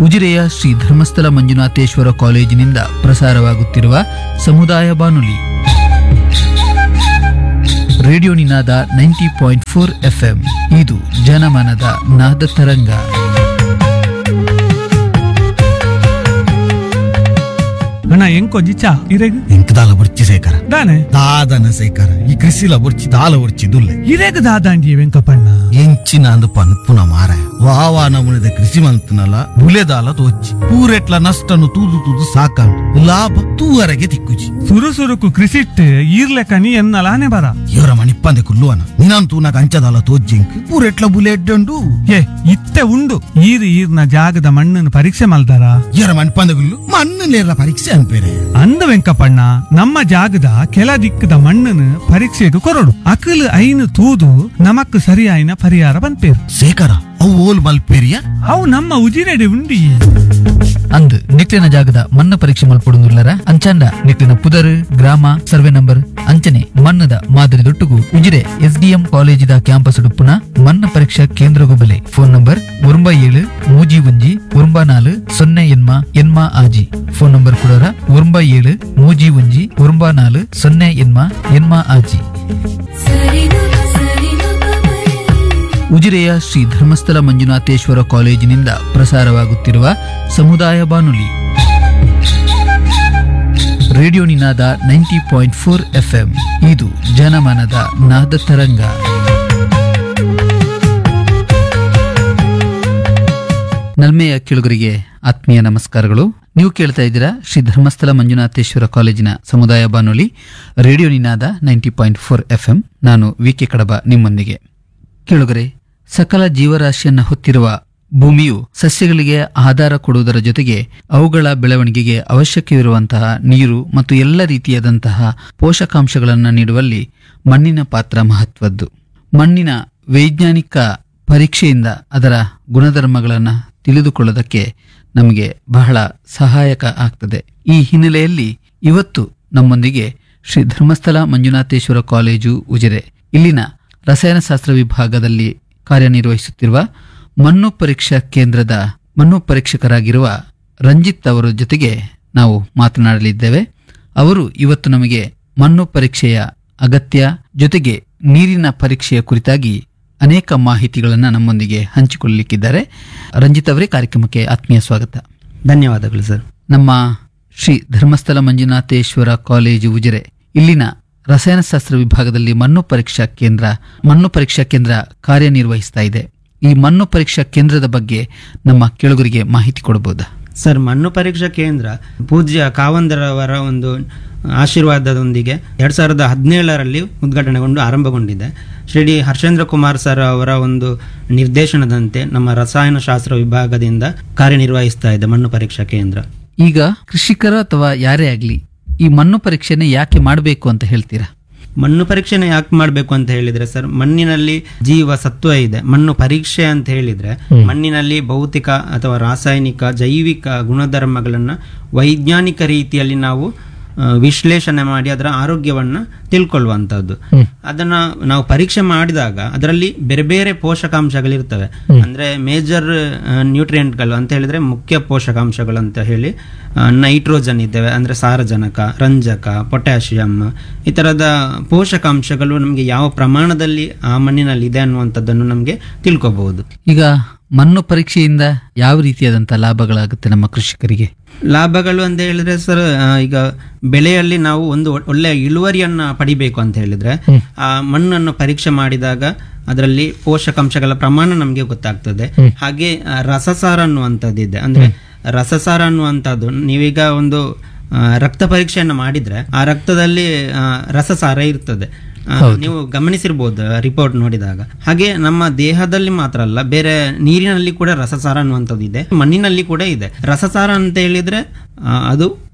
ಉಜಿರೆಯ ಶ್ರೀ ಧರ್ಮಸ್ಥಳ ಮಂಜುನಾಥೇಶ್ವರ ಕಾಲೇಜಿನಿಂದ ಪ್ರಸಾರವಾಗುತ್ತಿರುವ ಸಮುದಾಯ ಬಾನುಲಿ radio Ninaada ninety point four FM ಇದು ಜನಮನದ ನಾದ ತರಂಗ ಅಣ್ಣ ಎಂಕೊಜ್ಜಿ ಚಾ ಇರೆಗ್ ಎಂಕ್ ದಾಲ ಬುರ್ಚಿ ಸೇಕರ ದಾನೆ ದಾದನ ಸೇಕರ ಈ ಕೃಷಿಲ ಬುರ್ಚಿ ದಾಲ ಬುರ್ಚಿ ದುಲ್ಲೆ ಇರೆಗ್ ದಾದಾಂಡಿ ವೆಂಕಪಣ್ಣ ಎಂಚಿನ ಅಂದು ಪನ್ಪುನ ಮಾರ ವಾವಾ ನಮುನಿದ ಕೃಷಿ ಮಂತನಲ ಬುಲೆದಾಲ ತೋಚಿ ಪೂರೆಟ್ಲ ನಷ್ಟನು ತೂದು ತೂದು ಸಾಕಂಡು ಲಾಭ ತೂವರೆಗೆ ತಿಕ್ಕುಜಿ ಸುರು ಸುರುಕು ಕೃಷಿಟ್ ಈರ್ಲೆಕ ನೀ ಎನ್ನಲಾನೆ ಬರ ಇವರ ಮಣಿಪ್ಪಂದೆ ಕುಲ್ಲುವನ ನಿನಂತೂ ನಾಗ ಅಂಚದಾಲ ತೋಜ್ಜಿಂಕ್ ಪೂರೆಟ್ಲ ಬುಲೆ ಎಡ್ಡಂಡು ಏ ಇತ್ತೆ ಉಂಡು ಈರ್ ಈರ್ನ ಜಾಗದ ಮಣ್ಣನ್ನು ಪರೀಕ್ಷೆ ಮಲ್ದಾರ ಇವರ ಮಣಿಪ್ಪಂದೆ ಕುಲ್ಲು ಮಣ್ಣನೇರ ಪರೀಕ್ಷೆ ಅನ್ಪೇರೆ ಅಂದ ವೆಂಕಪಣ್ಣ ನಮ್ಮ ಜಾಗದ ಕೆಲ ದಿಕ್ಕದ ಮಣ್ಣನ್ನು ಪರೀಕ್ಷೆಗೆ ಕೊರಡು ಅಕಲ್ ಐನು ತೂದು ನಮಕ್ ಸರಿಯಾಯಿನ ಪರಿಹಾರ ಬಂತೇರು ಸೇಕರ ಅವು ಓಲ್ ಮಲ್ಪೇರಿಯ ಅವು ನಮ್ಮ ಉಜಿರೆಡೆ ಉಂಡಿ ಅಂದ್ ನಿಟ್ಟಿನ ಜಾಗದ ಮಣ್ಣು ಪರೀಕ್ಷೆ ಮಲ್ಪಡುವುದಿಲ್ಲರ ಅಂಚಾಂಡ ನಿಟ್ಟಿನ ಪುದರ್ ಗ್ರಾಮ ಸರ್ವೆ ನಂಬರ್ ಅಂಚನೆ ಮಣ್ಣದ ಮಾದರಿ ದೊಟ್ಟುಗು ಉಜಿರೆ ಎಸ್ಡಿಎಂ ಕಾಲೇಜಿದ ಕ್ಯಾಂಪಸ್ ಡುಪ್ಪುನ ಮಣ್ಣು ಪರೀಕ್ಷಾ ಕೇಂದ್ರಗು ಬೆಲೆ ಫೋನ್ ನಂಬರ್ ಒಂಬ ಏಳು ಮೂಜಿ ಒಂಜಿ ಒಂಬ ನಾಲು ಸೊನ್ನೆ ಎನ್ಮ ಎನ್ಮ ಆಜಿ ಫೋನ್ ನಂಬರ್ ಕೊಡೋರ ಒಂಬ ಏಳು ಮೂಜಿ ಒಂಜಿ ಒಂಬ ನಾಲು ಸೊನ್ನೆ ಎನ್ಮ ಎನ್ಮ ಆಜಿ ಸರಿಗಮ ಸರಿಗಮ ಉಜಿರೆಯ ಶ್ರೀ ಧರ್ಮಸ್ಥಳ ಮಂಜುನಾಥೇಶ್ವರ ಕಾಲೇಜಿನಿಂದ ಪ್ರಸಾರವಾಗುತ್ತಿರುವ ಸಮುದಾಯ ಬಾನುಲಿ radio Ninaada ninety point four FM ಇದು ಜನಮನದ ನಾದ ತರಂಗ ನಲ್ಮೆಯ ಕಿಳುಗರಿಗೆ ಆತ್ಮೀಯ ನಮಸ್ಕಾರಗಳು ನೀವು ಕೇಳ್ತಾ ಇದ್ದೀರಾ ಶ್ರೀ ಧರ್ಮಸ್ಥಳ ಮಂಜುನಾಥೇಶ್ವರ ಕಾಲೇಜಿನ ಸಮುದಾಯ ಬಾನುಲಿ radio Ninaada ninety point four FM ನಾನು ವಿ ಕೆ ಕಡಬ ನಿಮ್ಮೊಂದಿಗೆ ಕೇಳುಗರೆ ಸಕಲ ಜೀವರಾಶಿಯನ್ನ ಹೊತ್ತಿರುವ ಭೂಮಿಯು ಸಸ್ಯಗಳಿಗೆ ಆಧಾರ ಕೊಡುವುದರ ಜೊತೆಗೆ ಅವುಗಳ ಬೆಳವಣಿಗೆಗೆ ಅವಶ್ಯಕವಿರುವಂತಹ ನೀರು ಮತ್ತು ಎಲ್ಲ ರೀತಿಯಾದಂತಹ ಪೋಷಕಾಂಶಗಳನ್ನು ನೀಡುವಲ್ಲಿ ಮಣ್ಣಿನ ಪಾತ್ರ ಮಹತ್ವದ್ದು ಮಣ್ಣಿನ ವೈಜ್ಞಾನಿಕ ಪರೀಕ್ಷೆಯಿಂದ ಅದರ ಗುಣಧರ್ಮಗಳನ್ನು ತಿಳಿದುಕೊಳ್ಳೋದಕ್ಕೆ ನಮಗೆ ಬಹಳ ಸಹಾಯಕ ಆಗ್ತದೆ ಈ ಹಿನ್ನೆಲೆಯಲ್ಲಿ ಇವತ್ತು ನಮ್ಮೊಂದಿಗೆ ಶ್ರೀ ಧರ್ಮಸ್ಥಳ ಮಂಜುನಾಥೇಶ್ವರ ಕಾಲೇಜು ಉಜಿರೆ ಇಲ್ಲಿನ ರಸಾಯನಶಾಸ್ತ್ರ ವಿಭಾಗದಲ್ಲಿ ಕಾರ್ಯನಿರ್ವಹಿಸುತ್ತಿರುವ ಮಣ್ಣು ಪರೀಕ್ಷಾ ಕೇಂದ್ರದ ಮಣ್ಣು ಪರೀಕ್ಷಕರಾಗಿರುವ ರಂಜಿತ್ ಅವರ ಜೊತೆಗೆ ನಾವು ಮಾತನಾಡಲಿದ್ದೇವೆ ಅವರು ಇವತ್ತು ನಮಗೆ ಮಣ್ಣು ಪರೀಕ್ಷೆಯ ಅಗತ್ಯ ಜೊತೆಗೆ ನೀರಿನ ಪರೀಕ್ಷೆಯ ಕುರಿತಾಗಿ ಅನೇಕ ಮಾಹಿತಿಗಳನ್ನು ನಮ್ಮೊಂದಿಗೆ ಹಂಚಿಕೊಳ್ಳಲಿಕ್ಕಿದ್ದಾರೆ ರಂಜಿತ್ ಅವರೇ ಕಾರ್ಯಕ್ರಮಕ್ಕೆ ಆತ್ಮೀಯ ಸ್ವಾಗತ ಧನ್ಯವಾದಗಳು ಸರ್ ನಮ್ಮ ಶ್ರೀ ಧರ್ಮಸ್ಥಳ ಮಂಜುನಾಥೇಶ್ವರ ಕಾಲೇಜು ಉಜಿರೆ ಇಲ್ಲಿನ ರಸಾಯನಶಾಸ್ತ್ರ ವಿಭಾಗದಲ್ಲಿ ಮಣ್ಣು ಪರೀಕ್ಷಾ ಕೇಂದ್ರ ಮಣ್ಣು ಪರೀಕ್ಷಾ ಕೇಂದ್ರ ಕಾರ್ಯನಿರ್ವಹಿಸ್ತಾ ಇದೆ ಈ ಮಣ್ಣು ಪರೀಕ್ಷಾ ಕೇಂದ್ರದ ಬಗ್ಗೆ ನಮ್ಮ ಕೇಳುಗರಿಗೆ ಮಾಹಿತಿ ಕೊಡಬಹುದಾ ಸರ್ ಮಣ್ಣು ಪರೀಕ್ಷಾ ಕೇಂದ್ರ ಪೂಜ್ಯ ಕಾವಂದರವರ ಒಂದು ಆಶೀರ್ವಾದದೊಂದಿಗೆ ಎರಡ್ ಸಾವಿರದ ಹದಿನೇಳರಲ್ಲಿ ಉದ್ಘಾಟನೆಗೊಂಡು ಆರಂಭಗೊಂಡಿದೆ ಶ್ರೀ ಡಿ ಹರ್ಷೇಂದ್ರ ಕುಮಾರ್ ಸರ್ ಅವರ ಒಂದು ನಿರ್ದೇಶನದಂತೆ ನಮ್ಮ ರಸಾಯನಶಾಸ್ತ್ರ ವಿಭಾಗದಿಂದ ಕಾರ್ಯನಿರ್ವಹಿಸ್ತಾ ಇದೆ ಮಣ್ಣು ಪರೀಕ್ಷಾ ಕೇಂದ್ರ ಈಗ ಕೃಷಿಕರು ಅಥವಾ ಯಾರೇ ಆಗಲಿ ಈ ಮಣ್ಣು ಪರೀಕ್ಷೆನ ಯಾಕೆ ಮಾಡಬೇಕು ಅಂತ ಹೇಳ್ತೀರಾ ಮಣ್ಣು ಪರೀಕ್ಷೆನ ಯಾಕೆ ಮಾಡಬೇಕು ಅಂತ ಹೇಳಿದ್ರೆ ಸರ್ ಮಣ್ಣಿನಲ್ಲಿ ಜೀವ ಸತ್ವ ಇದೆ ಮಣ್ಣು ಪರೀಕ್ಷೆ ಅಂತ ಹೇಳಿದ್ರೆ ಮಣ್ಣಿನಲ್ಲಿ ಭೌತಿಕ ಅಥವಾ ರಾಸಾಯನಿಕ ಜೈವಿಕ ಗುಣಧರ್ಮಗಳನ್ನ ವೈಜ್ಞಾನಿಕ ರೀತಿಯಲ್ಲಿ ನಾವು ಆ, ವಿಶ್ಲೇಷಣೆ ಮಾಡಿ ಅದರ ಆರೋಗ್ಯವನ್ನ ತಿಳ್ಕೊಳ್ಳುವಂತದ್ದು ಅದನ್ನ ನಾವು ಪರೀಕ್ಷೆ ಮಾಡಿದಾಗ ಅದರಲ್ಲಿ ಬೇರೆ ಬೇರೆ ಪೋಷಕಾಂಶಗಳಿರ್ತವೆ ಅಂದ್ರೆ ಮೇಜರ್ ನ್ಯೂಟ್ರಿಯೆಂಟ್ಗಳು ಅಂತ ಹೇಳಿದ್ರೆ ಮುಖ್ಯ ಪೋಷಕಾಂಶಗಳು ಅಂತ ಹೇಳಿ ನೈಟ್ರೋಜನ್ ಇದ್ದೇವೆ ಅಂದ್ರೆ ಸಾರಜನಕ ರಂಜಕ ಪೊಟ್ಯಾಷಿಯಂ ಈ ತರದ ಪೋಷಕಾಂಶಗಳು ನಮಗೆ ಯಾವ ಪ್ರಮಾಣದಲ್ಲಿ ಆ ಮಣ್ಣಿನಲ್ಲಿ ಇದೆ ಅನ್ನುವಂಥದ್ದನ್ನು ನಮಗೆ ತಿಳ್ಕೋಬಹುದು ಈಗ ಮಣ್ಣು ಪರೀಕ್ಷೆಯಿಂದ ಯಾವ ರೀತಿಯಾದಂತಹ ಲಾಭಗಳಾಗುತ್ತೆ ನಮ್ಮ ಕೃಷಿಕರಿಗೆ ಲಾಭಗಳು ಅಂತ ಹೇಳಿದ್ರೆ ಸರ್ ಆ, ಈಗ ಬೆಳೆಯಲ್ಲಿ ನಾವು ಒಂದು ಒ- ಒಳ್ಳೆಯ ಇಳುವರಿಯನ್ನ ಪಡಿಬೇಕು ಅಂತ ಹೇಳಿದ್ರೆ ಆ ಮಣ್ಣನ್ನು ಪರೀಕ್ಷೆ ಮಾಡಿದಾಗ ಅದರಲ್ಲಿ ಪೋಷಕಾಂಶಗಳ ಪ್ರಮಾಣ ನಮಗೆ ಗೊತ್ತಾಗ್ತದೆ ಹಾಗೆ ಆ, ರಸಸಾರ ಅನ್ನುವಂಥದ್ದಿದೆ ಅಂದ್ರೆ ರಸಸಾರ ಅನ್ನುವಂಥದ್ದು ನೀವೀಗ ಒಂದು ಆ, ರಕ್ತ ಪರೀಕ್ಷೆಯನ್ನು ಮಾಡಿದ್ರೆ ಆ ರಕ್ತದಲ್ಲಿ ಆ, ರಸಸಾರ ಇರ್ತದೆ ಆ, ನೀವು ಗಮನಿಸಿರ್ಬೋದು ರಿಪೋರ್ಟ್ ನೋಡಿದಾಗ ಹಾಗೆ ನಮ್ಮ ದೇಹದಲ್ಲಿ ಮಾತ್ರ ಅಲ್ಲ ಬೇರೆ ನೀರಿನಲ್ಲಿ ಕೂಡ ರಸಸಾರ ಅನ್ನುವಂಥದ್ದು ಇದೆ ಮಣ್ಣಿನಲ್ಲಿ ಕೂಡ ಇದೆ ರಸಸಾರ ಅಂತ ಹೇಳಿದ್ರೆ ಆ, ಅದು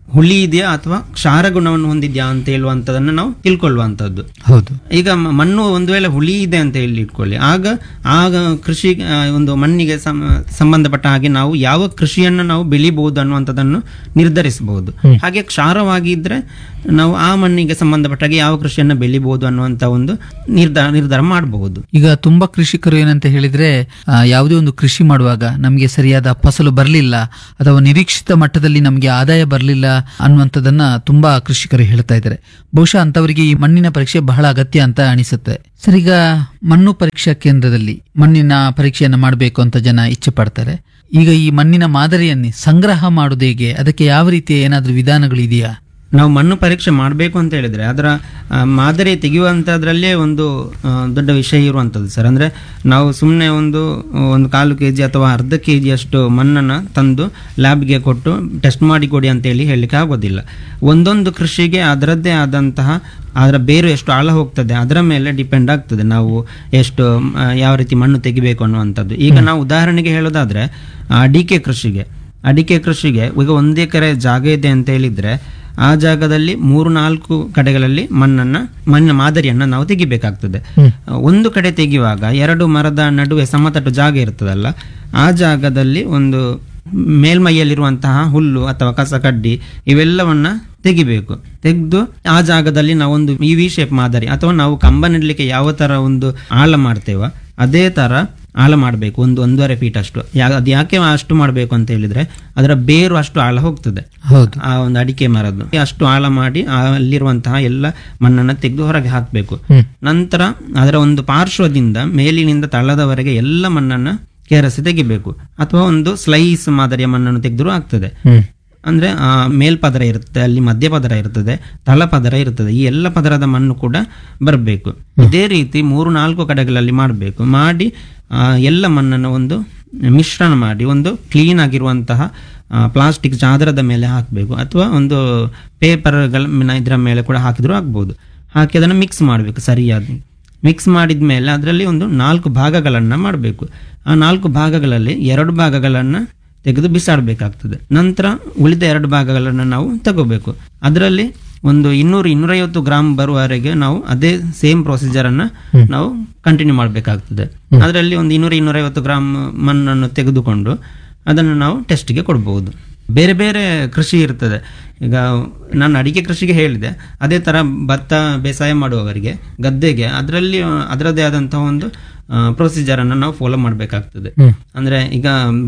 ಹುಳಿ ಇದೆಯಾ ಅಥವಾ ಕ್ಷಾರ ಗುಣವನ್ನು ಹೊಂದಿದ್ಯಾ ಅಂತ ಹೇಳುವಂಥದ್ದನ್ನು ನಾವು ತಿಳ್ಕೊಳ್ಳುವಂಥದ್ದು ಹೌದು ಈಗ ಮ- ಮಣ್ಣು ಒಂದು ವೇಳೆ ಹುಳಿ ಇದೆ ಅಂತ ಹೇಳಿ ಇಟ್ಕೊಳ್ಳಿ ಆಗ ಆಗ ಕೃಷಿ ಆ, ಒಂದು ಮಣ್ಣಿಗೆ ಸಂ- ಸಂಬಂಧಪಟ್ಟ ಹಾಗೆ ನಾವು ಯಾವ ಕೃಷಿಯನ್ನು ನಾವು ಬೆಳಿಬಹುದು ಅನ್ನುವಂಥದ್ದನ್ನು ನಿರ್ಧರಿಸಬಹುದು ಹಾಗೆ ಕ್ಷಾರವಾಗಿದ್ರೆ ನಾವು ಆ ಮಣ್ಣಿಗೆ ಸಂಬಂಧಪಟ್ಟ ಹಾಗೆ ಯಾವ ಕೃಷಿಯನ್ನು ಬೆಳಿಬಹುದು ಅನ್ನುವಂಥ ಒಂದು ನಿರ್ಧಾರ ನಿರ್ಧಾರ ಮಾಡಬಹುದು ಈಗ ತುಂಬಾ ಕೃಷಿಕರು ಏನಂತ ಹೇಳಿದ್ರೆ ಆ, ಯಾವುದೇ ಒಂದು ಕೃಷಿ ಮಾಡುವಾಗ ನಮಗೆ ಸರಿಯಾದ ಫಸಲು ಬರಲಿಲ್ಲ ಅಥವಾ ನಿರೀಕ್ಷಿತ ಮಟ್ಟದಲ್ಲಿ ನಮಗೆ ಆದಾಯ ಬರಲಿಲ್ಲ ಅನ್ನುವಂಥದ್ದನ್ನ ತುಂಬಾ ಕೃಷಿಕರು ಹೇಳ್ತಾ ಇದ್ದಾರೆ ಬಹುಶಃ ಅಂತವರಿಗೆ ಈ ಮಣ್ಣಿನ ಪರೀಕ್ಷೆ ಬಹಳ ಅಗತ್ಯ ಅಂತ ಅನಿಸುತ್ತೆ ಸರ್ ಈಗ ಮಣ್ಣು ಪರೀಕ್ಷಾ ಕೇಂದ್ರದಲ್ಲಿ ಮಣ್ಣಿನ ಪರೀಕ್ಷೆಯನ್ನು ಮಾಡಬೇಕು ಅಂತ ಜನ ಇಚ್ಛೆ ಪಡ್ತಾರೆ ಈಗ ಈ ಮಣ್ಣಿನ ಮಾದರಿಯನ್ನೇ ಸಂಗ್ರಹ ಮಾಡುವುದು ಹೇಗೆ ಅದಕ್ಕೆ ಯಾವ ರೀತಿಯ ಏನಾದರೂ ವಿಧಾನಗಳು ಇದೆಯಾ ನಾವು ಮಣ್ಣು ಪರೀಕ್ಷೆ ಮಾಡಬೇಕು ಅಂತ ಹೇಳಿದ್ರೆ ಅದರ ಆ, ಮಾದರಿ ತೆಗೆಯುವಂಥದ್ರಲ್ಲೇ ಒಂದು ಆ, ದೊಡ್ಡ ವಿಷಯ ಇರುವಂಥದ್ದು ಸರ್ ಅಂದರೆ ನಾವು ಸುಮ್ಮನೆ ಒಂದು ಒಂದು ಕಾಲು ಕೆ ಜಿ ಅಥವಾ ಅರ್ಧ ಕೆ ಜಿಯಷ್ಟು ಮಣ್ಣನ್ನು ತಂದು ಲ್ಯಾಬ್ಗೆ ಕೊಟ್ಟು ಟೆಸ್ಟ್ ಮಾಡಿ ಕೊಡಿ ಅಂತೇಳಿ ಹೇಳಲಿಕ್ಕೆ ಆಗೋದಿಲ್ಲ ಒಂದೊಂದು ಕೃಷಿಗೆ ಅದರದ್ದೇ ಆದಂತಹ ಅದರ ಬೇರು ಎಷ್ಟು ಆಳ ಹೋಗ್ತದೆ ಅದರ ಮೇಲೆ ಡಿಪೆಂಡ್ ಆಗ್ತದೆ ನಾವು ಎಷ್ಟು ಆ, ಯಾವ ರೀತಿ ಮಣ್ಣು ತೆಗಿಬೇಕು ಅನ್ನುವಂಥದ್ದು ಈಗ ನಾವು ಉದಾಹರಣೆಗೆ ಹೇಳೋದಾದ್ರೆ ಅಡಿಕೆ ಕೃಷಿಗೆ ಅಡಿಕೆ ಕೃಷಿಗೆ ಈಗ ಒಂದು ಎಕರೆ ಜಾಗ ಇದೆ ಅಂತ ಹೇಳಿದ್ರೆ ಆ ಜಾಗದಲ್ಲಿ ಮೂರು ನಾಲ್ಕು ಕಡೆಗಳಲ್ಲಿ ಮಣ್ಣನ್ನ ಮಣ್ಣಿನ ಮಾದರಿಯನ್ನ ನಾವು ತೆಗಿಬೇಕಾಗ್ತದೆ ಒಂದು ಕಡೆ ತೆಗೆಯುವಾಗ ಎರಡು ಮರದ ನಡುವೆ ಸಮತಟ್ಟು ಜಾಗ ಇರ್ತದಲ್ಲ ಆ ಜಾಗದಲ್ಲಿ ಒಂದು ಮೇಲ್ಮೈಯಲ್ಲಿರುವಂತಹ ಹುಲ್ಲು ಅಥವಾ ಕಸ ಕಡ್ಡಿ ಇವೆಲ್ಲವನ್ನ ತೆಗಿಬೇಕು ತೆಗೆದು ಆ ಜಾಗದಲ್ಲಿ ನಾವು ಒಂದು ಈ ವಿ ಶೇಪ್ ಮಾದರಿ ಅಥವಾ ನಾವು ಕಂಬ ನೆಡ್ಲಿಕ್ಕೆ ಯಾವ ತರ ಒಂದು ಆಳ ಮಾಡ್ತೇವ ಅದೇ ತರ ಆಳ ಮಾಡಬೇಕು ಒಂದು ಒಂದೂವರೆ ಫೀಟ್ ಅಷ್ಟು ಯಾ- ಅದು ಯಾಕೆ ಅಷ್ಟು ಮಾಡಬೇಕು ಅಂತ ಹೇಳಿದ್ರೆ ಅದರ ಬೇರು ಅಷ್ಟು ಆಳ ಹೋಗ್ತದೆ ಹೌದು ಆ ಒಂದು ಅಡಿಕೆ ಮರದ್ದು ಅಷ್ಟು ಆಳ ಮಾಡಿ ಆ ಅಲ್ಲಿರುವಂತಹ ಎಲ್ಲ ಮಣ್ಣನ್ನು ತೆಗೆದು ಹೊರಗೆ ಹಾಕಬೇಕು ನಂತರ ಅದರ ಒಂದು ಪಾರ್ಶ್ವದಿಂದ ಮೇಲಿನಿಂದ ತಳದವರೆಗೆ ಎಲ್ಲ ಮಣ್ಣನ್ನ ಕೆರಸಿ ತೆಗಿಬೇಕು ಅಥವಾ ಒಂದು ಸ್ಲೈಸ್ ಮಾದರಿಯ ಮಣ್ಣನ್ನು ತೆಗೆದರೂ ಆಗ್ತದೆ ಅಂದ್ರೆ ಆ ಮೇಲ್ಪದರ ಇರುತ್ತೆ ಅಲ್ಲಿ ಮಧ್ಯಪದರ ಇರ್ತದೆ ತಳಪದರ ಇರ್ತದೆ ಈ ಎಲ್ಲ ಪದರದ ಮಣ್ಣು ಕೂಡ ಬರಬೇಕು ಇದೇ ರೀತಿ ಮೂರು ನಾಲ್ಕು ಕಡೆಗಳಲ್ಲಿ ಮಾಡಬೇಕು ಮಾಡಿ ಆ, ಎಲ್ಲ ಮಣ್ಣನ್ನು ಒಂದು ಮಿಶ್ರಣ ಮಾಡಿ ಒಂದು ಕ್ಲೀನ್ ಆಗಿರುವಂತಹ ಪ್ಲಾಸ್ಟಿಕ್ ಚಾದರದ ಮೇಲೆ ಹಾಕಬೇಕು ಅಥವಾ ಒಂದು ಪೇಪರ್ಗಳ ಇದರ ಮೇಲೆ ಕೂಡ ಹಾಕಿದ್ರೂ ಆಗ್ಬೋದು ಹಾಕಿ ಅದನ್ನು ಮಿಕ್ಸ್ ಮಾಡಬೇಕು ಸರಿಯಾಗಿ ಮಿಕ್ಸ್ ಮಾಡಿದ ಮೇಲೆ ಅದರಲ್ಲಿ ಒಂದು ನಾಲ್ಕು ಭಾಗಗಳನ್ನು ಮಾಡಬೇಕು ಆ ನಾಲ್ಕು ಭಾಗಗಳಲ್ಲಿ ಎರಡು ಭಾಗಗಳನ್ನು ತೆಗೆದು ಬಿಸಾಡಬೇಕಾಗ್ತದೆ ನಂತರ ಉಳಿದ ಎರಡು ಭಾಗಗಳನ್ನು ನಾವು ತಗೋಬೇಕು ಅದರಲ್ಲಿ ಒಂದು ಇನ್ನೂರು ಇನ್ನೂರೈವತ್ತು ಗ್ರಾಮ್ ಬರುವವರೆಗೆ ನಾವು ಅದೇ ಸೇಮ್ ಪ್ರೊಸೀಜರ್ ಅನ್ನ ನಾವು ಕಂಟಿನ್ಯೂ ಮಾಡಬೇಕಾಗ್ತದೆ ಅದರಲ್ಲಿ ಒಂದು ಇನ್ನೂರ ಇನ್ನೂರೈವತ್ತು ಗ್ರಾಮ್ ಮಣ್ಣನ್ನು ತೆಗೆದುಕೊಂಡು ಅದನ್ನು ನಾವು ಟೆಸ್ಟ್ಗೆ ಕೊಡಬಹುದು ಬೇರೆ ಬೇರೆ ಕೃಷಿ ಇರ್ತದೆ ಈಗ ನಾನು ಅಡಿಕೆ ಕೃಷಿಗೆ ಹೇಳಿದೆ ಅದೇ ತರ ಭತ್ತ ಬೇಸಾಯ ಮಾಡುವವರಿಗೆ ಗದ್ದೆಗೆ ಅದರಲ್ಲಿ ಅದರದ್ದೇ ಆದಂತಹ ಒಂದು ಪ್ರೊಸೀಜರ್ ಅನ್ನು ನಾವು ಫಾಲೋ ಮಾಡಬೇಕಾಗ್ತದೆ ಅಂದ್ರೆ ಈಗ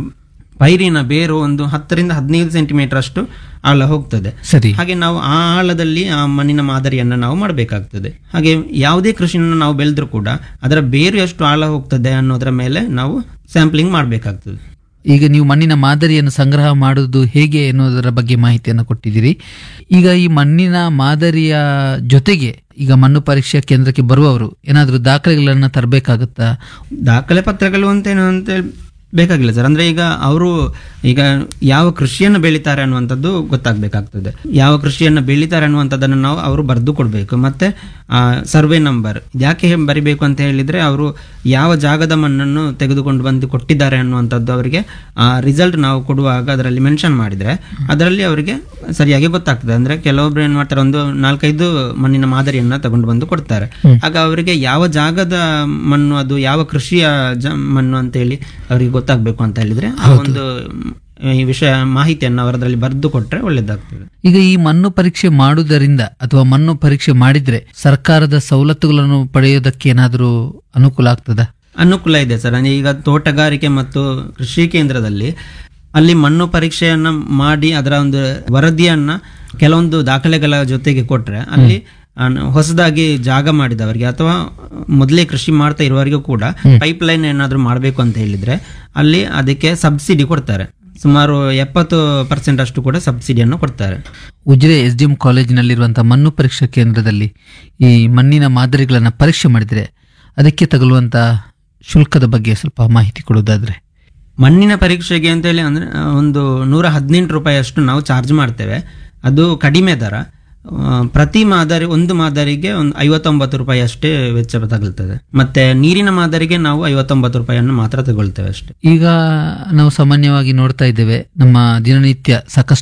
ಪೈರಿನ ಬೇರು ಒಂದು ಹತ್ತರಿಂದ ಹದಿನೈದು ಸೆಂಟಿಮೀಟರ್ ಅಷ್ಟು ಆಳ ಹೋಗ್ತದೆ ಸರಿ ಹಾಗೆ ನಾವು ಆ ಆಳದಲ್ಲಿ ಆ ಮಣ್ಣಿನ ಮಾದರಿಯನ್ನು ನಾವು ಮಾಡಬೇಕಾಗ್ತದೆ ಹಾಗೆ ಯಾವುದೇ ಕೃಷಿಯನ್ನು ನಾವು ಬೆಳೆದ್ರೂ ಕೂಡ ಅದರ ಬೇರು ಎಷ್ಟು ಆಳ ಹೋಗ್ತದೆ ಅನ್ನೋದರ ಮೇಲೆ ನಾವು ಸ್ಯಾಂಪ್ಲಿಂಗ್ ಮಾಡಬೇಕಾಗ್ತದೆ ಈಗ ನೀವು ಮಣ್ಣಿನ ಮಾದರಿಯನ್ನು ಸಂಗ್ರಹ ಮಾಡುವುದು ಹೇಗೆ ಎನ್ನುವುದರ ಬಗ್ಗೆ ಮಾಹಿತಿಯನ್ನು ಕೊಟ್ಟಿದ್ದೀರಿ ಈಗ ಈ ಮಣ್ಣಿನ ಮಾದರಿಯ ಜೊತೆಗೆ ಈಗ ಮಣ್ಣು ಪರೀಕ್ಷಾ ಕೇಂದ್ರಕ್ಕೆ ಬರುವವರು ಏನಾದರೂ ದಾಖಲೆಗಳನ್ನು ತರಬೇಕಾಗುತ್ತಾ ದಾಖಲೆ ಪತ್ರಗಳು ಅಂತ ಏನು ಅಂತ ಹೇಳಿ ಬೇಕಾಗಿಲ್ಲ ಸರ್ ಅಂದ್ರೆ ಈಗ ಅವರು ಈಗ ಯಾವ ಕೃಷಿಯನ್ನು ಬೆಳಿತಾರೆ ಅನ್ನುವಂಥದ್ದು ಗೊತ್ತಾಗಬೇಕಾಗ್ತದೆ ಯಾವ ಕೃಷಿಯನ್ನು ಬೆಳಿತಾರೆ ಅನ್ನುವಂಥದ್ದನ್ನು ನಾವು ಅವರು ಬರೆದು ಕೊಡಬೇಕು ಮತ್ತೆ ಸರ್ವೆ ನಂಬರ್ ಯಾಕೆ ಬರಿಬೇಕು ಅಂತ ಹೇಳಿದ್ರೆ ಅವರು ಯಾವ ಜಾಗದ ಮಣ್ಣನ್ನು ತೆಗೆದುಕೊಂಡು ಬಂದು ಕೊಟ್ಟಿದ್ದಾರೆ ಅನ್ನುವಂಥದ್ದು ಅವರಿಗೆ ರಿಸಲ್ಟ್ ನಾವು ಕೊಡುವಾಗ ಅದರಲ್ಲಿ ಮೆನ್ಷನ್ ಮಾಡಿದ್ರೆ ಅದರಲ್ಲಿ ಅವರಿಗೆ ಸರಿಯಾಗಿ ಗೊತ್ತಾಗ್ತದೆ ಅಂದ್ರೆ ಕೆಲವೊಬ್ರು ಏನ್ ಮಾಡ್ತಾರೆ ಒಂದು ನಾಲ್ಕೈದು ಮಣ್ಣಿನ ಮಾದರಿಯನ್ನ ತಗೊಂಡು ಬಂದು ಕೊಡ್ತಾರೆ ಆಗ ಅವರಿಗೆ ಯಾವ ಜಾಗದ ಮಣ್ಣು ಅದು ಯಾವ ಕೃಷಿಯ ಜ ಮಣ್ಣು ಅಂತ ಹೇಳಿ ಅವರಿಗೆ ಗೊತ್ತಾಗ್ಬೇಕು ಅಂತ ಹೇಳಿದ್ರೆ ಆ ಒಂದು ಮ್, ಈ ವಿಷಯ ಮಾಹಿತಿಯನ್ನು ಅವರದ್ರಲ್ಲಿ ಬರೆದು ಕೊಟ್ರೆ ಒಳ್ಳೇದಾಗ್ತದೆ ಈಗ ಈ ಮಣ್ಣು ಪರೀಕ್ಷೆ ಮಾಡುವುದರಿಂದ ಅಥವಾ ಮಣ್ಣು ಪರೀಕ್ಷೆ ಮಾಡಿದ್ರೆ ಸರ್ಕಾರದ ಸವಲತ್ತುಗಳನ್ನು ಪಡೆಯೋದಕ್ಕೆ ಏನಾದರೂ ಅನುಕೂಲ ಆಗ್ತದಾ ಅನುಕೂಲ ಇದೆ ಸರ್ ಅಂದ್ರೆ ಈಗ ತೋಟಗಾರಿಕೆ ಮತ್ತು ಕೃಷಿ ಕೇಂದ್ರದಲ್ಲಿ ಅಲ್ಲಿ ಮಣ್ಣು ಪರೀಕ್ಷೆಯನ್ನ ಮಾಡಿ ಅದರ ಒಂದು ವರದಿಯನ್ನ ಕೆಲವೊಂದು ದಾಖಲೆಗಳ ಜೊತೆಗೆ ಕೊಟ್ರೆ ಅಲ್ಲಿ ಅನ್- ಹೊಸದಾಗಿ ಜಾಗ ಮಾಡಿದವರಿಗೆ ಅಥವಾ ಮೊದಲೇ ಕೃಷಿ ಮಾಡ್ತಾ ಇರುವವರಿಗೂ ಕೂಡ ಪೈಪ್ ಲೈನ್ ಏನಾದ್ರು ಮಾಡಬೇಕು ಅಂತ ಹೇಳಿದ್ರೆ ಅಲ್ಲಿ ಅದಕ್ಕೆ ಸಬ್ಸಿಡಿ ಕೊಡ್ತಾರೆ ಸುಮಾರು ಎಪ್ಪತ್ತು ಪರ್ಸೆಂಟ್ ಅಷ್ಟು ಕೂಡ ಸಬ್ಸಿಡಿಯನ್ನು ಕೊಡ್ತಾರೆ ಉಜಿರೆ ಎಸ್ ಡಿ ಎಂ ಕಾಲೇಜಿನಲ್ಲಿರುವಂತಹ ಮಣ್ಣು ಪರೀಕ್ಷಾ ಕೇಂದ್ರದಲ್ಲಿ ಈ ಮಣ್ಣಿನ ಮಾದರಿಗಳನ್ನು ಪರೀಕ್ಷೆ ಮಾಡಿದ್ರೆ ಅದಕ್ಕೆ ತಗುಲುವಂತಹ ಶುಲ್ಕದ ಬಗ್ಗೆ ಸ್ವಲ್ಪ ಮಾಹಿತಿ ಕೊಡೋದಾದ್ರೆ ಮಣ್ಣಿನ ಪರೀಕ್ಷೆಗೆ ಅಂತ ಹೇಳಿ ಅಂದ್ರೆ ಆ, ಒಂದು ನೂರ ಹದಿನೆಂಟು ರೂಪಾಯಿ ಅಷ್ಟು ನಾವು ಚಾರ್ಜ್ ಮಾಡ್ತೇವೆ ಅದು ಕಡಿಮೆ ದರ ಆ, ಪ್ರತಿ ಮಾದರಿ ಒಂದು ಮಾದರಿಗೆ ಒಂದು ಐವತ್ತೊಂಬತ್ತು ರೂಪಾಯಿ ಅಷ್ಟೇ ವೆಚ್ಚ ತಗುಲ್ತದೆ ಮತ್ತೆ ನೀರಿನ ಮಾದರಿಗೆ ನಾವು ಐವತ್ತೊಂಬತ್ತು ರೂಪಾಯಿಯನ್ನು ಮಾತ್ರ ತಗೊಳ್ತೇವೆ ಅಷ್ಟೇ ಈಗ ನಾವು ಸಾಮಾನ್ಯವಾಗಿ ನೋಡ್ತಾ ಇದ್ದೇವೆ ನಮ್ಮ ದಿನನಿತ್ಯ ಸಾಕಷ್ಟು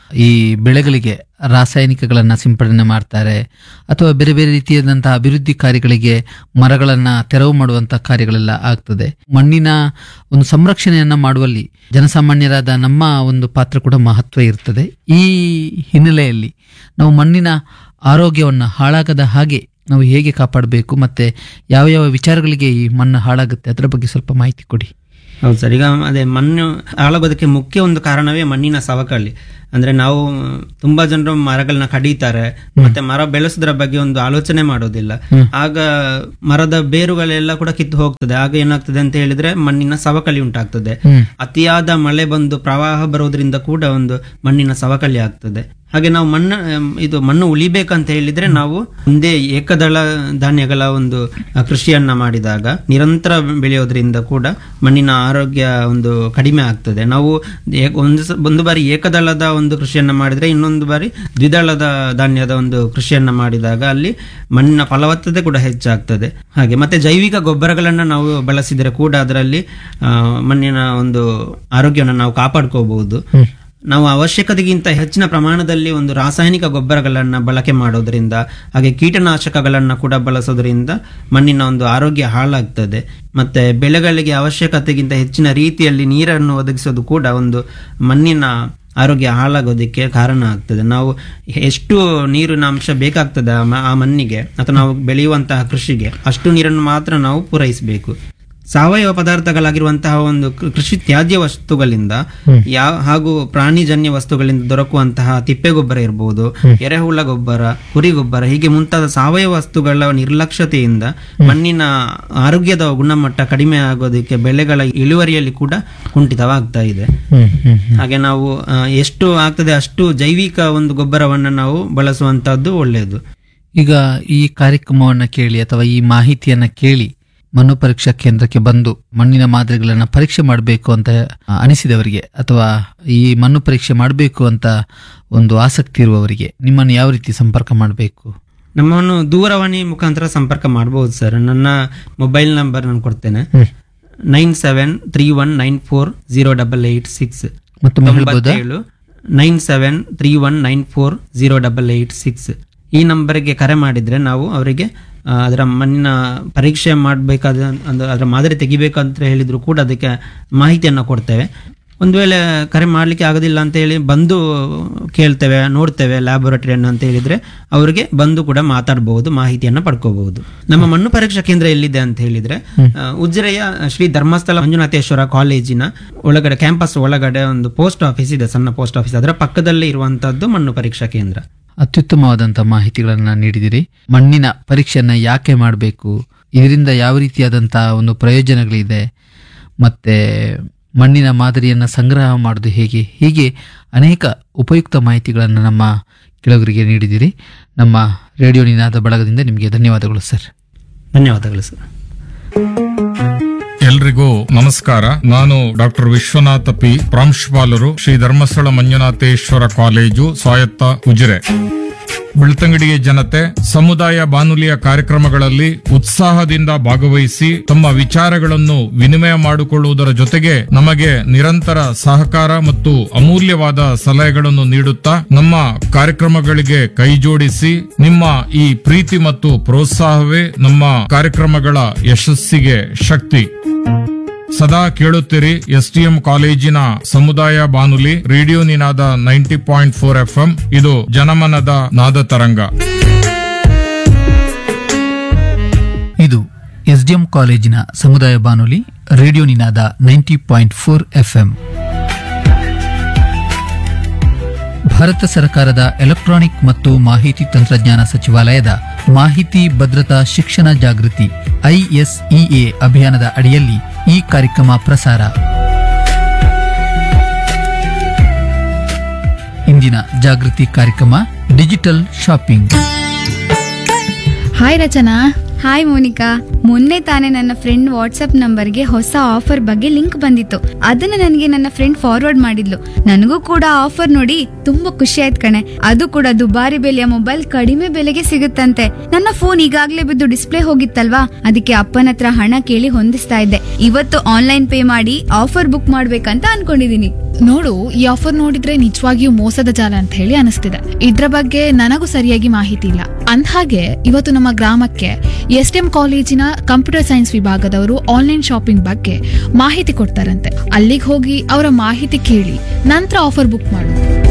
ಈ ಬೆಳೆಗಳಿಗೆ ರಾಸಾಯನಿಕಗಳನ್ನ ಸಿಂಪಡಣೆ ಮಾಡ್ತಾರೆ ಅಥವಾ ಬೇರೆ ಬೇರೆ ರೀತಿಯಾದಂತಹ ಅಭಿವೃದ್ಧಿ ಕಾರ್ಯಗಳಿಗೆ ಮರಗಳನ್ನ ತೆರವು ಮಾಡುವಂತಹ ಕಾರ್ಯಗಳೆಲ್ಲ ಆಗ್ತದೆ ಮಣ್ಣಿನ ಒಂದು ಸಂರಕ್ಷಣೆಯನ್ನ ಮಾಡುವಲ್ಲಿ ಜನಸಾಮಾನ್ಯರಾದ ನಮ್ಮ ಒಂದು ಪಾತ್ರ ಕೂಡ ಮಹತ್ವ ಇರ್ತದೆ ಈ ಹಿನ್ನೆಲೆಯಲ್ಲಿ ನಾವು ಮಣ್ಣಿನ ಆರೋಗ್ಯವನ್ನ ಹಾಳಾಗದ ಹಾಗೆ ನಾವು ಹೇಗೆ ಕಾಪಾಡಬೇಕು ಮತ್ತೆ ಯಾವ ಯಾವ ವಿಚಾರಗಳಿಗೆ ಈ ಮಣ್ಣು ಹಾಳಾಗುತ್ತೆ ಅದರ ಬಗ್ಗೆ ಸ್ವಲ್ಪ ಮಾಹಿತಿ ಕೊಡಿ ಹೌದು ಸರ್ ಈಗ ಅದೇ ಮಣ್ಣು ಹಾಳಾಗೋದಕ್ಕೆ ಮುಖ್ಯ ಒಂದು ಕಾರಣವೇ ಮಣ್ಣಿನ ಸವಕಳಿ ಅಂದ್ರೆ ನಾವು ತುಂಬಾ ಜನರು ಮರಗಳನ್ನ ಕಡಿತಾರೆ ಮತ್ತೆ ಮರ ಬೆಳೆಸೋದ್ರ ಬಗ್ಗೆ ಒಂದು ಆಲೋಚನೆ ಮಾಡೋದಿಲ್ಲ ಆಗ ಮರದ ಬೇರುಗಳೆಲ್ಲ ಕೂಡ ಕಿತ್ತು ಹೋಗ್ತದೆ ಆಗ ಏನಾಗ್ತದೆ ಅಂತ ಹೇಳಿದ್ರೆ ಮಣ್ಣಿನ ಸವಕಳಿ ಉಂಟಾಗ್ತದೆ ಅತಿಯಾದ ಮಳೆ ಬಂದು ಪ್ರವಾಹ ಬರೋದ್ರಿಂದ ಕೂಡ ಒಂದು ಮಣ್ಣಿನ ಸವಕಳಿ ಆಗ್ತದೆ ಹಾಗೆ ನಾವು ಮಣ್ಣು ಅಮ್, ಇದು ಮಣ್ಣು ಉಳಿಬೇಕಂತ ಹೇಳಿದ್ರೆ ನಾವು ಒಂದೇ ಏಕದಳ ಧಾನ್ಯಗಳ ಒಂದು ಅ, ಕೃಷಿಯನ್ನ ಮಾಡಿದಾಗ ನಿರಂತರ ಬೆಳೆಯೋದ್ರಿಂದ ಕೂಡ ಮಣ್ಣಿನ ಆರೋಗ್ಯ ಒಂದು ಕಡಿಮೆ ಆಗ್ತದೆ ನಾವು ಏ- ಒಂದು ಸ- ಒಂದು ಬಾರಿ ಏಕದಳದ ಒಂದು ಕೃಷಿಯನ್ನ ಮಾಡಿದ್ರೆ ಇನ್ನೊಂದು ಬಾರಿ ದ್ವಿದಳದ ಧಾನ್ಯದ ಒಂದು ಕೃಷಿಯನ್ನ ಮಾಡಿದಾಗ ಅಲ್ಲಿ ಮಣ್ಣಿನ ಫಲವತ್ತತೆ ಕೂಡ ಹೆಚ್ಚಾಗ್ತದೆ ಹಾಗೆ ಮತ್ತೆ ಜೈವಿಕ ಗೊಬ್ಬರಗಳನ್ನ ನಾವು ಬಳಸಿದರೆ ಕೂಡ ಅದರಲ್ಲಿ ಆ, ಮಣ್ಣಿನ ಒಂದು ಆರೋಗ್ಯವನ್ನು ನಾವು ಕಾಪಾಡ್ಕೋಬಹುದು ನಾವು ಅವಶ್ಯಕತೆಗಿಂತ ಹೆಚ್ಚಿನ ಪ್ರಮಾಣದಲ್ಲಿ ಒಂದು ರಾಸಾಯನಿಕ ಗೊಬ್ಬರಗಳನ್ನ ಬಳಕೆ ಮಾಡೋದ್ರಿಂದ ಹಾಗೆ ಕೀಟನಾಶಕಗಳನ್ನ ಕೂಡ ಬಳಸೋದ್ರಿಂದ ಮಣ್ಣಿನ ಒಂದು ಆರೋಗ್ಯ ಹಾಳಾಗ್ತದೆ ಮತ್ತೆ ಬೆಳೆಗಳಿಗೆ ಅವಶ್ಯಕತೆಗಿಂತ ಹೆಚ್ಚಿನ ರೀತಿಯಲ್ಲಿ ನೀರನ್ನು ಒದಗಿಸೋದು ಕೂಡ ಒಂದು ಮಣ್ಣಿನ ಆರೋಗ್ಯ ಹಾಳಾಗೋದಕ್ಕೆ ಕಾರಣ ಆಗ್ತದೆ ನಾವು ಎಷ್ಟು ನೀರಿನ ಅಂಶ ಬೇಕಾಗ್ತದೆ ಆ ಮ- ಆ ಮಣ್ಣಿಗೆ ಅಥವಾ ನಾವು ಬೆಳೆಯುವಂತಹ ಕೃಷಿಗೆ ಅಷ್ಟು ನೀರನ್ನು ಮಾತ್ರ ನಾವು ಪೂರೈಸಬೇಕು ಸಾವಯವ ಪದಾರ್ಥಗಳಾಗಿರುವಂತಹ ಒಂದು ಕೃ- ಕೃಷಿ ತ್ಯಾಜ್ಯ ವಸ್ತುಗಳಿಂದ ಯಾವ ಹಾಗೂ ಪ್ರಾಣಿಜನ್ಯ ವಸ್ತುಗಳಿಂದ ದೊರಕುವಂತಹ ತಿಪ್ಪೆ ಗೊಬ್ಬರ ಇರಬಹುದು ಎರೆಹುಳ ಗೊಬ್ಬರ ಕುರಿ ಗೊಬ್ಬರ ಹೀಗೆ ಮುಂತಾದ ಸಾವಯವ ವಸ್ತುಗಳ ನಿರ್ಲಕ್ಷ್ಯತೆಯಿಂದ ಮಣ್ಣಿನ ಆರೋಗ್ಯದ ಗುಣಮಟ್ಟ ಕಡಿಮೆ ಆಗೋದಕ್ಕೆ ಬೆಳೆಗಳ ಇಳುವರಿಯಲ್ಲಿ ಕೂಡ ಕುಂಠಿತವಾಗ್ತಾ ಇದೆ ಹಾಗೆ ನಾವು ಆ, ಎಷ್ಟು ಆಗ್ತದೆ ಅಷ್ಟು ಜೈವಿಕ ಒಂದು ಗೊಬ್ಬರವನ್ನು ನಾವು ಬಳಸುವಂತಹದ್ದು ಒಳ್ಳೆಯದು ಈಗ ಈ ಕಾರ್ಯಕ್ರಮವನ್ನ ಕೇಳಿ ಅಥವಾ ಈ ಮಾಹಿತಿಯನ್ನ ಕೇಳಿ ಮಣ್ಣು ಪರೀಕ್ಷಾ ಕೇಂದ್ರಕ್ಕೆ ಬಂದು ಮಣ್ಣಿನ ಮಾದರಿಗಳನ್ನ ಪರೀಕ್ಷೆ ಮಾಡಬೇಕು ಅಂತ ಆ, ಅನಿಸಿದವರಿಗೆ ಅಥವಾ ಈ ಮಣ್ಣು ಪರೀಕ್ಷೆ ಮಾಡಬೇಕು ಅಂತ ಒಂದು ಆಸಕ್ತಿ ಇರುವವರಿಗೆ ನಿಮ್ಮನ್ನು ಯಾವ ರೀತಿ ಸಂಪರ್ಕ ಮಾಡಬೇಕು ನಮ್ಮನ್ನು ದೂರವಾಣಿ ಮುಖಾಂತರ ಸಂಪರ್ಕ ಮಾಡಬಹುದು ಸರ್ ನನ್ನ ಮೊಬೈಲ್ ನಂಬರ್ ನಾನು ಕೊಡ್ತೇನೆ nine seven three one nine four zero double eight six ಮತ್ತೊಮ್ಮೆ ಹೇಳ್ಬೋದಾ nine seven three one nine four zero double eight six ಈ ನಂಬರ್ಗೆ ಕರೆ ಮಾಡಿದ್ರೆ ನಾವು ಅವರಿಗೆ ಆ, ಅದರ ಮಣ್ಣಿನ ಪರೀಕ್ಷೆ ಮಾಡಬೇಕಾದ ಅಂದ್ರೆ ಅದರ ಮಾದರಿ ತೆಗಿಬೇಕಂತ ಹೇಳಿದ್ರು ಕೂಡ ಅದಕ್ಕೆ ಮಾಹಿತಿಯನ್ನು ಕೊಡ್ತೇವೆ ಒಂದು ವೇಳೆ ಕರೆ ಮಾಡಲಿಕ್ಕೆ ಆಗೋದಿಲ್ಲ ಅಂತ ಹೇಳಿ ಬಂದು ಕೇಳ್ತೇವೆ ನೋಡ್ತೇವೆ ಲ್ಯಾಬೊರೇಟರಿಯನ್ನು ಅಂತ ಹೇಳಿದ್ರೆ ಅವರಿಗೆ ಬಂದು ಕೂಡ ಮಾತಾಡಬಹುದು ಮಾಹಿತಿಯನ್ನು ಪಡ್ಕೋಬಹುದು ನಮ್ಮ ಮಣ್ಣು ಪರೀಕ್ಷಾ ಕೇಂದ್ರ ಎಲ್ಲಿದೆ ಅಂತ ಹೇಳಿದ್ರೆ ಆ, ಉಜಿರೆಯ ಶ್ರೀ ಧರ್ಮಸ್ಥಳ ಮಂಜುನಾಥೇಶ್ವರ ಕಾಲೇಜಿನ ಒಳಗಡೆ ಕ್ಯಾಂಪಸ್ ಒಳಗಡೆ ಒಂದು ಪೋಸ್ಟ್ ಆಫೀಸ್ ಇದೆ ಸಣ್ಣ ಪೋಸ್ಟ್ ಆಫೀಸ್ ಅದರ ಪಕ್ಕದಲ್ಲೇ ಇರುವಂತದ್ದು ಮಣ್ಣು ಪರೀಕ್ಷಾ ಕೇಂದ್ರ ಅತ್ಯುತ್ತಮವಾದಂತಹ ಮಾಹಿತಿಗಳನ್ನ ನೀಡಿದಿರಿ ಮಣ್ಣಿನ ಪರೀಕ್ಷೆಯನ್ನ ಯಾಕೆ ಮಾಡಬೇಕು ಇದರಿಂದ ಯಾವ ರೀತಿಯಾದಂತಹ ಒಂದು ಪ್ರಯೋಜನಗಳಿದೆ ಮತ್ತೆ ಮಣ್ಣಿನ ಮಾದರಿಯನ್ನ ಸಂಗ್ರಹ ಮಾಡೋದು ಹೇಗೆ ಹೀಗೆ ಅನೇಕ ಉಪಯುಕ್ತ ಮಾಹಿತಿಗಳನ್ನು ನಮ್ಮ ಕೆಳಗರಿಗೆ ನೀಡಿದಿರಿ ನಮ್ಮ ರೇಡಿಯೋ ನಿನಾದ ಬಳಗದಿಂದ ನಿಮಗೆ ಧನ್ಯವಾದಗಳು ಸರ್ ಧನ್ಯವಾದಗಳು ಸರ್ ಎಲ್ರಿಗೂ ನಮಸ್ಕಾರ ನಾನು ಡಾಕ್ಟರ್ ವಿಶ್ವನಾಥ ಪಿ ಪ್ರಾಂಶುಪಾಲರು ಶ್ರೀ ಧರ್ಮಸ್ಥಳ ಮಂಜುನಾಥೇಶ್ವರ ಕಾಲೇಜು ಸ್ವಾಯತ್ತ ಉಜಿರೆ ಬೆಳ್ತಂಗಡಿಯ ಜನತೆ ಸಮುದಾಯ ಬಾನುಲಿಯ ಕಾರ್ಯಕ್ರಮಗಳಲ್ಲಿ ಉತ್ಸಾಹದಿಂದ ಭಾಗವಹಿಸಿ ತಮ್ಮ ವಿಚಾರಗಳನ್ನು ವಿನಿಮಯ ಮಾಡಿಕೊಳ್ಳುವುದರ ಜೊತೆಗೆ ನಮಗೆ ನಿರಂತರ ಸಹಕಾರ ಮತ್ತು ಅಮೂಲ್ಯವಾದ ಸಲಹೆಗಳನ್ನು ನೀಡುತ್ತಾ ನಮ್ಮ ಕಾರ್ಯಕ್ರಮಗಳಿಗೆ ಕೈಜೋಡಿಸಿ ನಿಮ್ಮ ಈ ಪ್ರೀತಿ ಮತ್ತು ಪ್ರೋತ್ಸಾಹವೇ ನಮ್ಮ ಕಾರ್ಯಕ್ರಮಗಳ ಯಶಸ್ಸಿಗೆ ಶಕ್ತಿ ಸದಾ ಕೇಳುತ್ತೀರಿ ಎಸ್ಟಿಎಂ ಕಾಲೇಜಿನ ಸಮುದಾಯ ಬಾನುಲಿ radio Ninaada ninety point four FM ಇದು ಜನಮನದ ನಾದ ತರಂಗ ಇದು ಎಸ್ಡಿಎಂ ಕಾಲೇಜಿನ ಸಮುದಾಯ ಬಾನುಲಿ radio Ninaada ninety point four FM Bharat ಸರ್ಕಾರದ ಎಲೆಕ್ಟ್ರಾನಿಕ್ ಮತ್ತು ಮಾಹಿತಿ ತಂತ್ರಜ್ಞಾನ ಸಚಿವಾಲಯದ ಮಾಹಿತಿ ಭದ್ರತಾ ಶಿಕ್ಷಣ ಜಾಗೃತಿ ಐಎಸ್ಇಎ ಅಭಿಯಾನದ ಅಡಿಯಲ್ಲಿ ಈ ಕಾರ್ಯಕ್ರಮ ಪ್ರಸಾರ ಇಂದಿನ ಜಾಗೃತಿ ಕಾರ್ಯಕ್ರಮ digital shopping hi Rachana hi Monika ಮೊನ್ನೆ ತಾನೇ ನನ್ನ ಫ್ರೆಂಡ್ ವಾಟ್ಸ್ಆಪ್ ನಂಬರ್ಗೆ ಹೊಸ ಆಫರ್ ಬಗ್ಗೆ ಲಿಂಕ್ ಬಂದಿತ್ತು ಅದನ್ನ ನನಗೆ ನನ್ನ ಫ್ರೆಂಡ್ ಫಾರ್ವರ್ಡ್ ಮಾಡಿದ್ಲು ನನಗೂ ಕೂಡ ಆಫರ್ ನೋಡಿ ತುಂಬಾ ಖುಷಿ ಆಯ್ತು ಕಣೆ ಅದು ಕೂಡ ದುಬಾರಿ ಬೆಲೆಯ ಮೊಬೈಲ್ ಕಡಿಮೆ ಬೆಲೆಗೆ ಸಿಗುತ್ತಂತೆ ನನ್ನ ಫೋನ್ ಈಗಾಗ್ಲೇ ಬಿದ್ದು ಡಿಸ್ಪ್ಲೇ ಹೋಗಿತ್ತಲ್ವಾ ಅದಕ್ಕೆ ಅಪ್ಪನ ಹತ್ರ ಹಣ ಕೇಳಿ ಹೊಂದಿಸ್ತಾ ಇದ್ದೆ ಇವತ್ತು ಆನ್ಲೈನ್ ಪೇ ಮಾಡಿ ಆಫರ್ ಬುಕ್ ಮಾಡ್ಬೇಕಂತ ಅನ್ಕೊಂಡಿದೀನಿ ನೋಡು ಈ ಆಫರ್ ನೋಡಿದ್ರೆ ನಿಜವಾಗಿಯೂ ಮೋಸದ ಜಾಲ ಅಂತ ಹೇಳಿ ಅನಿಸ್ತಿದೆ ಇದ್ರ ಬಗ್ಗೆ ನನಗೂ ಸರಿಯಾಗಿ ಮಾಹಿತಿ ಇಲ್ಲ ಅಂದ್ಹಾಗೆ ಇವತ್ತು ನಮ್ಮ ಗ್ರಾಮಕ್ಕೆ ಎಸ್ ಎಂ ಕಾಲೇಜಿನ ಕಂಪ್ಯೂಟರ್ ಸೈನ್ಸ್ ವಿಭಾಗದವರು ಆನ್ಲೈನ್ ಶಾಪಿಂಗ್ ಬಗ್ಗೆ ಮಾಹಿತಿ ಕೊಡ್ತಾರಂತೆ ಅಲ್ಲಿಗೆ ಹೋಗಿ ಅವರ ಮಾಹಿತಿ ಕೇಳಿ ನಂತರ ಆಫರ್ ಬುಕ್ ಮಾಡು